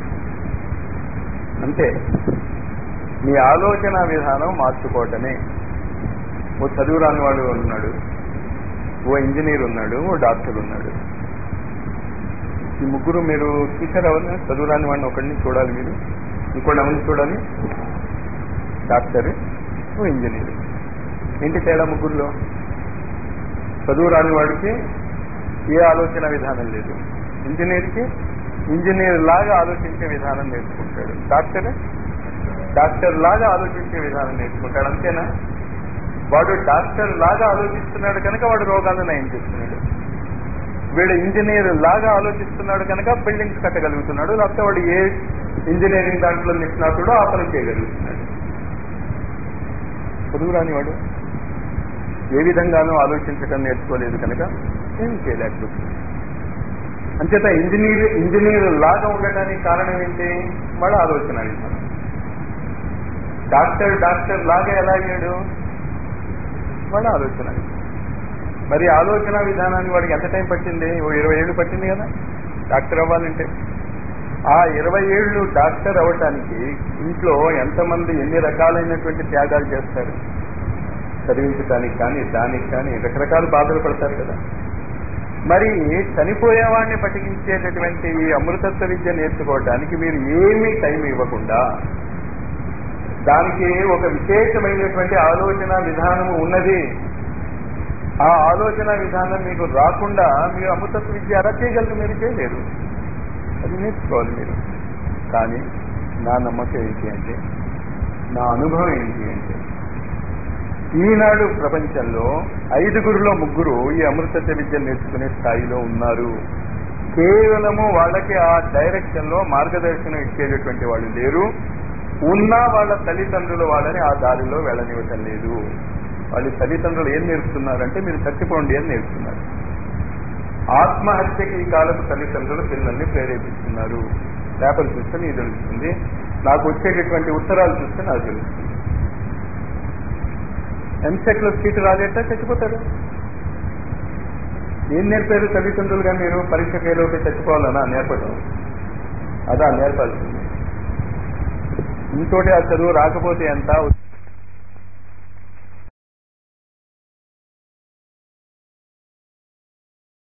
అంతే మీ ఆలోచన విధానం మార్చుకోవటమే ఓ చదువు రాని వాడు ఉన్నాడు ఓ ఇంజనీర్ ఉన్నాడు ఓ డాక్టర్ ఉన్నాడు ఈ ముగ్గురు మీరు చూసారు ఎవరిని చదువు రాని వాడిని ఒకడిని చూడాలి మీరు ఇంకోటి ఎవరిని చూడాలి డాక్టర్ ఓ ఇంజనీర్ ఏంటి తేడా ముగ్గురులో చదువు రాని వాడికి ఏ ఆలోచన విధానం లేదు ఇంజనీర్కి ఇంజనీర్ లాగా ఆలోచించే విధానం నేర్చుకుంటాడు డాక్టర్ డాక్టర్ లాగా ఆలోచించే విధానం నేర్చుకుంటాడు అంతేనా వాడు డాక్టర్ లాగా ఆలోచిస్తున్నాడు కనుక వాడు రోగాలను నయం చేస్తున్నాడు వీడు ఇంజనీర్ లాగా ఆలోచిస్తున్నాడు కనుక బిల్డింగ్స్ కట్టగలుగుతున్నాడు లేకపోతే వాడు ఏ ఇంజనీరింగ్ దాంట్లో నిష్ణాతుడో ఆ పని చేయగలుగుతున్నాడు చదువు రాని వాడు ఏ విధంగానూ ఆలోచించడం నేర్చుకోలేదు కనుక ఏమి చేయలేకపోతుంది అంచేత ఇంజనీర్ ఇంజనీర్ లాగా ఉండటానికి కారణం ఏంటి వాళ్ళ ఆలోచన విధానం డాక్టర్ డాక్టర్ లాగా ఎలా అయ్యాడు వాళ్ళ ఆలోచన విధానం. మరి ఆలోచన విధానాన్ని వాడికి ఎంత టైం పట్టింది ఓ ఇరవై ఏళ్ళు పట్టింది కదా డాక్టర్ అవ్వాలంటే ఆ ఇరవై ఏళ్ళు డాక్టర్ అవ్వటానికి ఇంట్లో ఎంతమంది ఎన్ని రకాలైనటువంటి త్యాగాలు చేస్తారు చదివించడానికి కానీ దానికి కానీ రకరకాల బాధలు పడతారు కదా మరి చనిపోయేవాడిని పఠించేటటువంటి ఈ అమృతత్వ విద్య నేర్చుకోవడానికి మీరు ఏమీ టైం ఇవ్వకుండా దానికి ఒక విశేషమైనటువంటి ఆలోచన విధానం ఉన్నది ఆ ఆలోచన విధానం మీకు రాకుండా మీరు అమృతత్వ విద్య ఎలా చేయగలరు మీరు చేయలేరు అది నేర్చుకోవాలి మీరు కానీ నా నమ్మకం ఏంటి అంటే నా అనుభవం ఏంటి అంటే ఈనాడు ప్రపంచంలో ఐదుగురులో ముగ్గురు ఈ అమృతత్వ విద్య నేర్చుకునే స్థాయిలో ఉన్నారు కేవలము వాళ్ళకి ఆ డైరెక్షన్ లో మార్గదర్శనం ఇచ్చేటటువంటి వాళ్ళు లేరు ఉన్నా వాళ్ళ తల్లిదండ్రులు వాళ్ళని ఆ దారిలో వెళ్ళనివ్వటం లేదు వాళ్ళ తల్లిదండ్రులు ఏం నేర్పుతున్నారంటే మీరు చచ్చిపోండి అని నేర్పుతున్నారు ఆత్మహత్యకి ఈ కాలపు తల్లిదండ్రులు పిల్లల్ని ప్రేరేపిస్తున్నారు పేపర్ చూస్తే మీకు తెలుస్తుంది నాకు వచ్చేటటువంటి ఉత్తరాలు చూస్తే నాకు తెలుస్తుంది ఎంసెట్ లో సీటు రాలేట చచ్చిపోతారు ఏం నేర్పారు తల్లిదండ్రులుగా మీరు పరీక్ష ఫెయిల్లోకి చచ్చిపోవాలన్నా నేర్పడం అదా నేర్పాల్సింది ఇంకోటి ఆ చదువు రాకపోతే ఎంత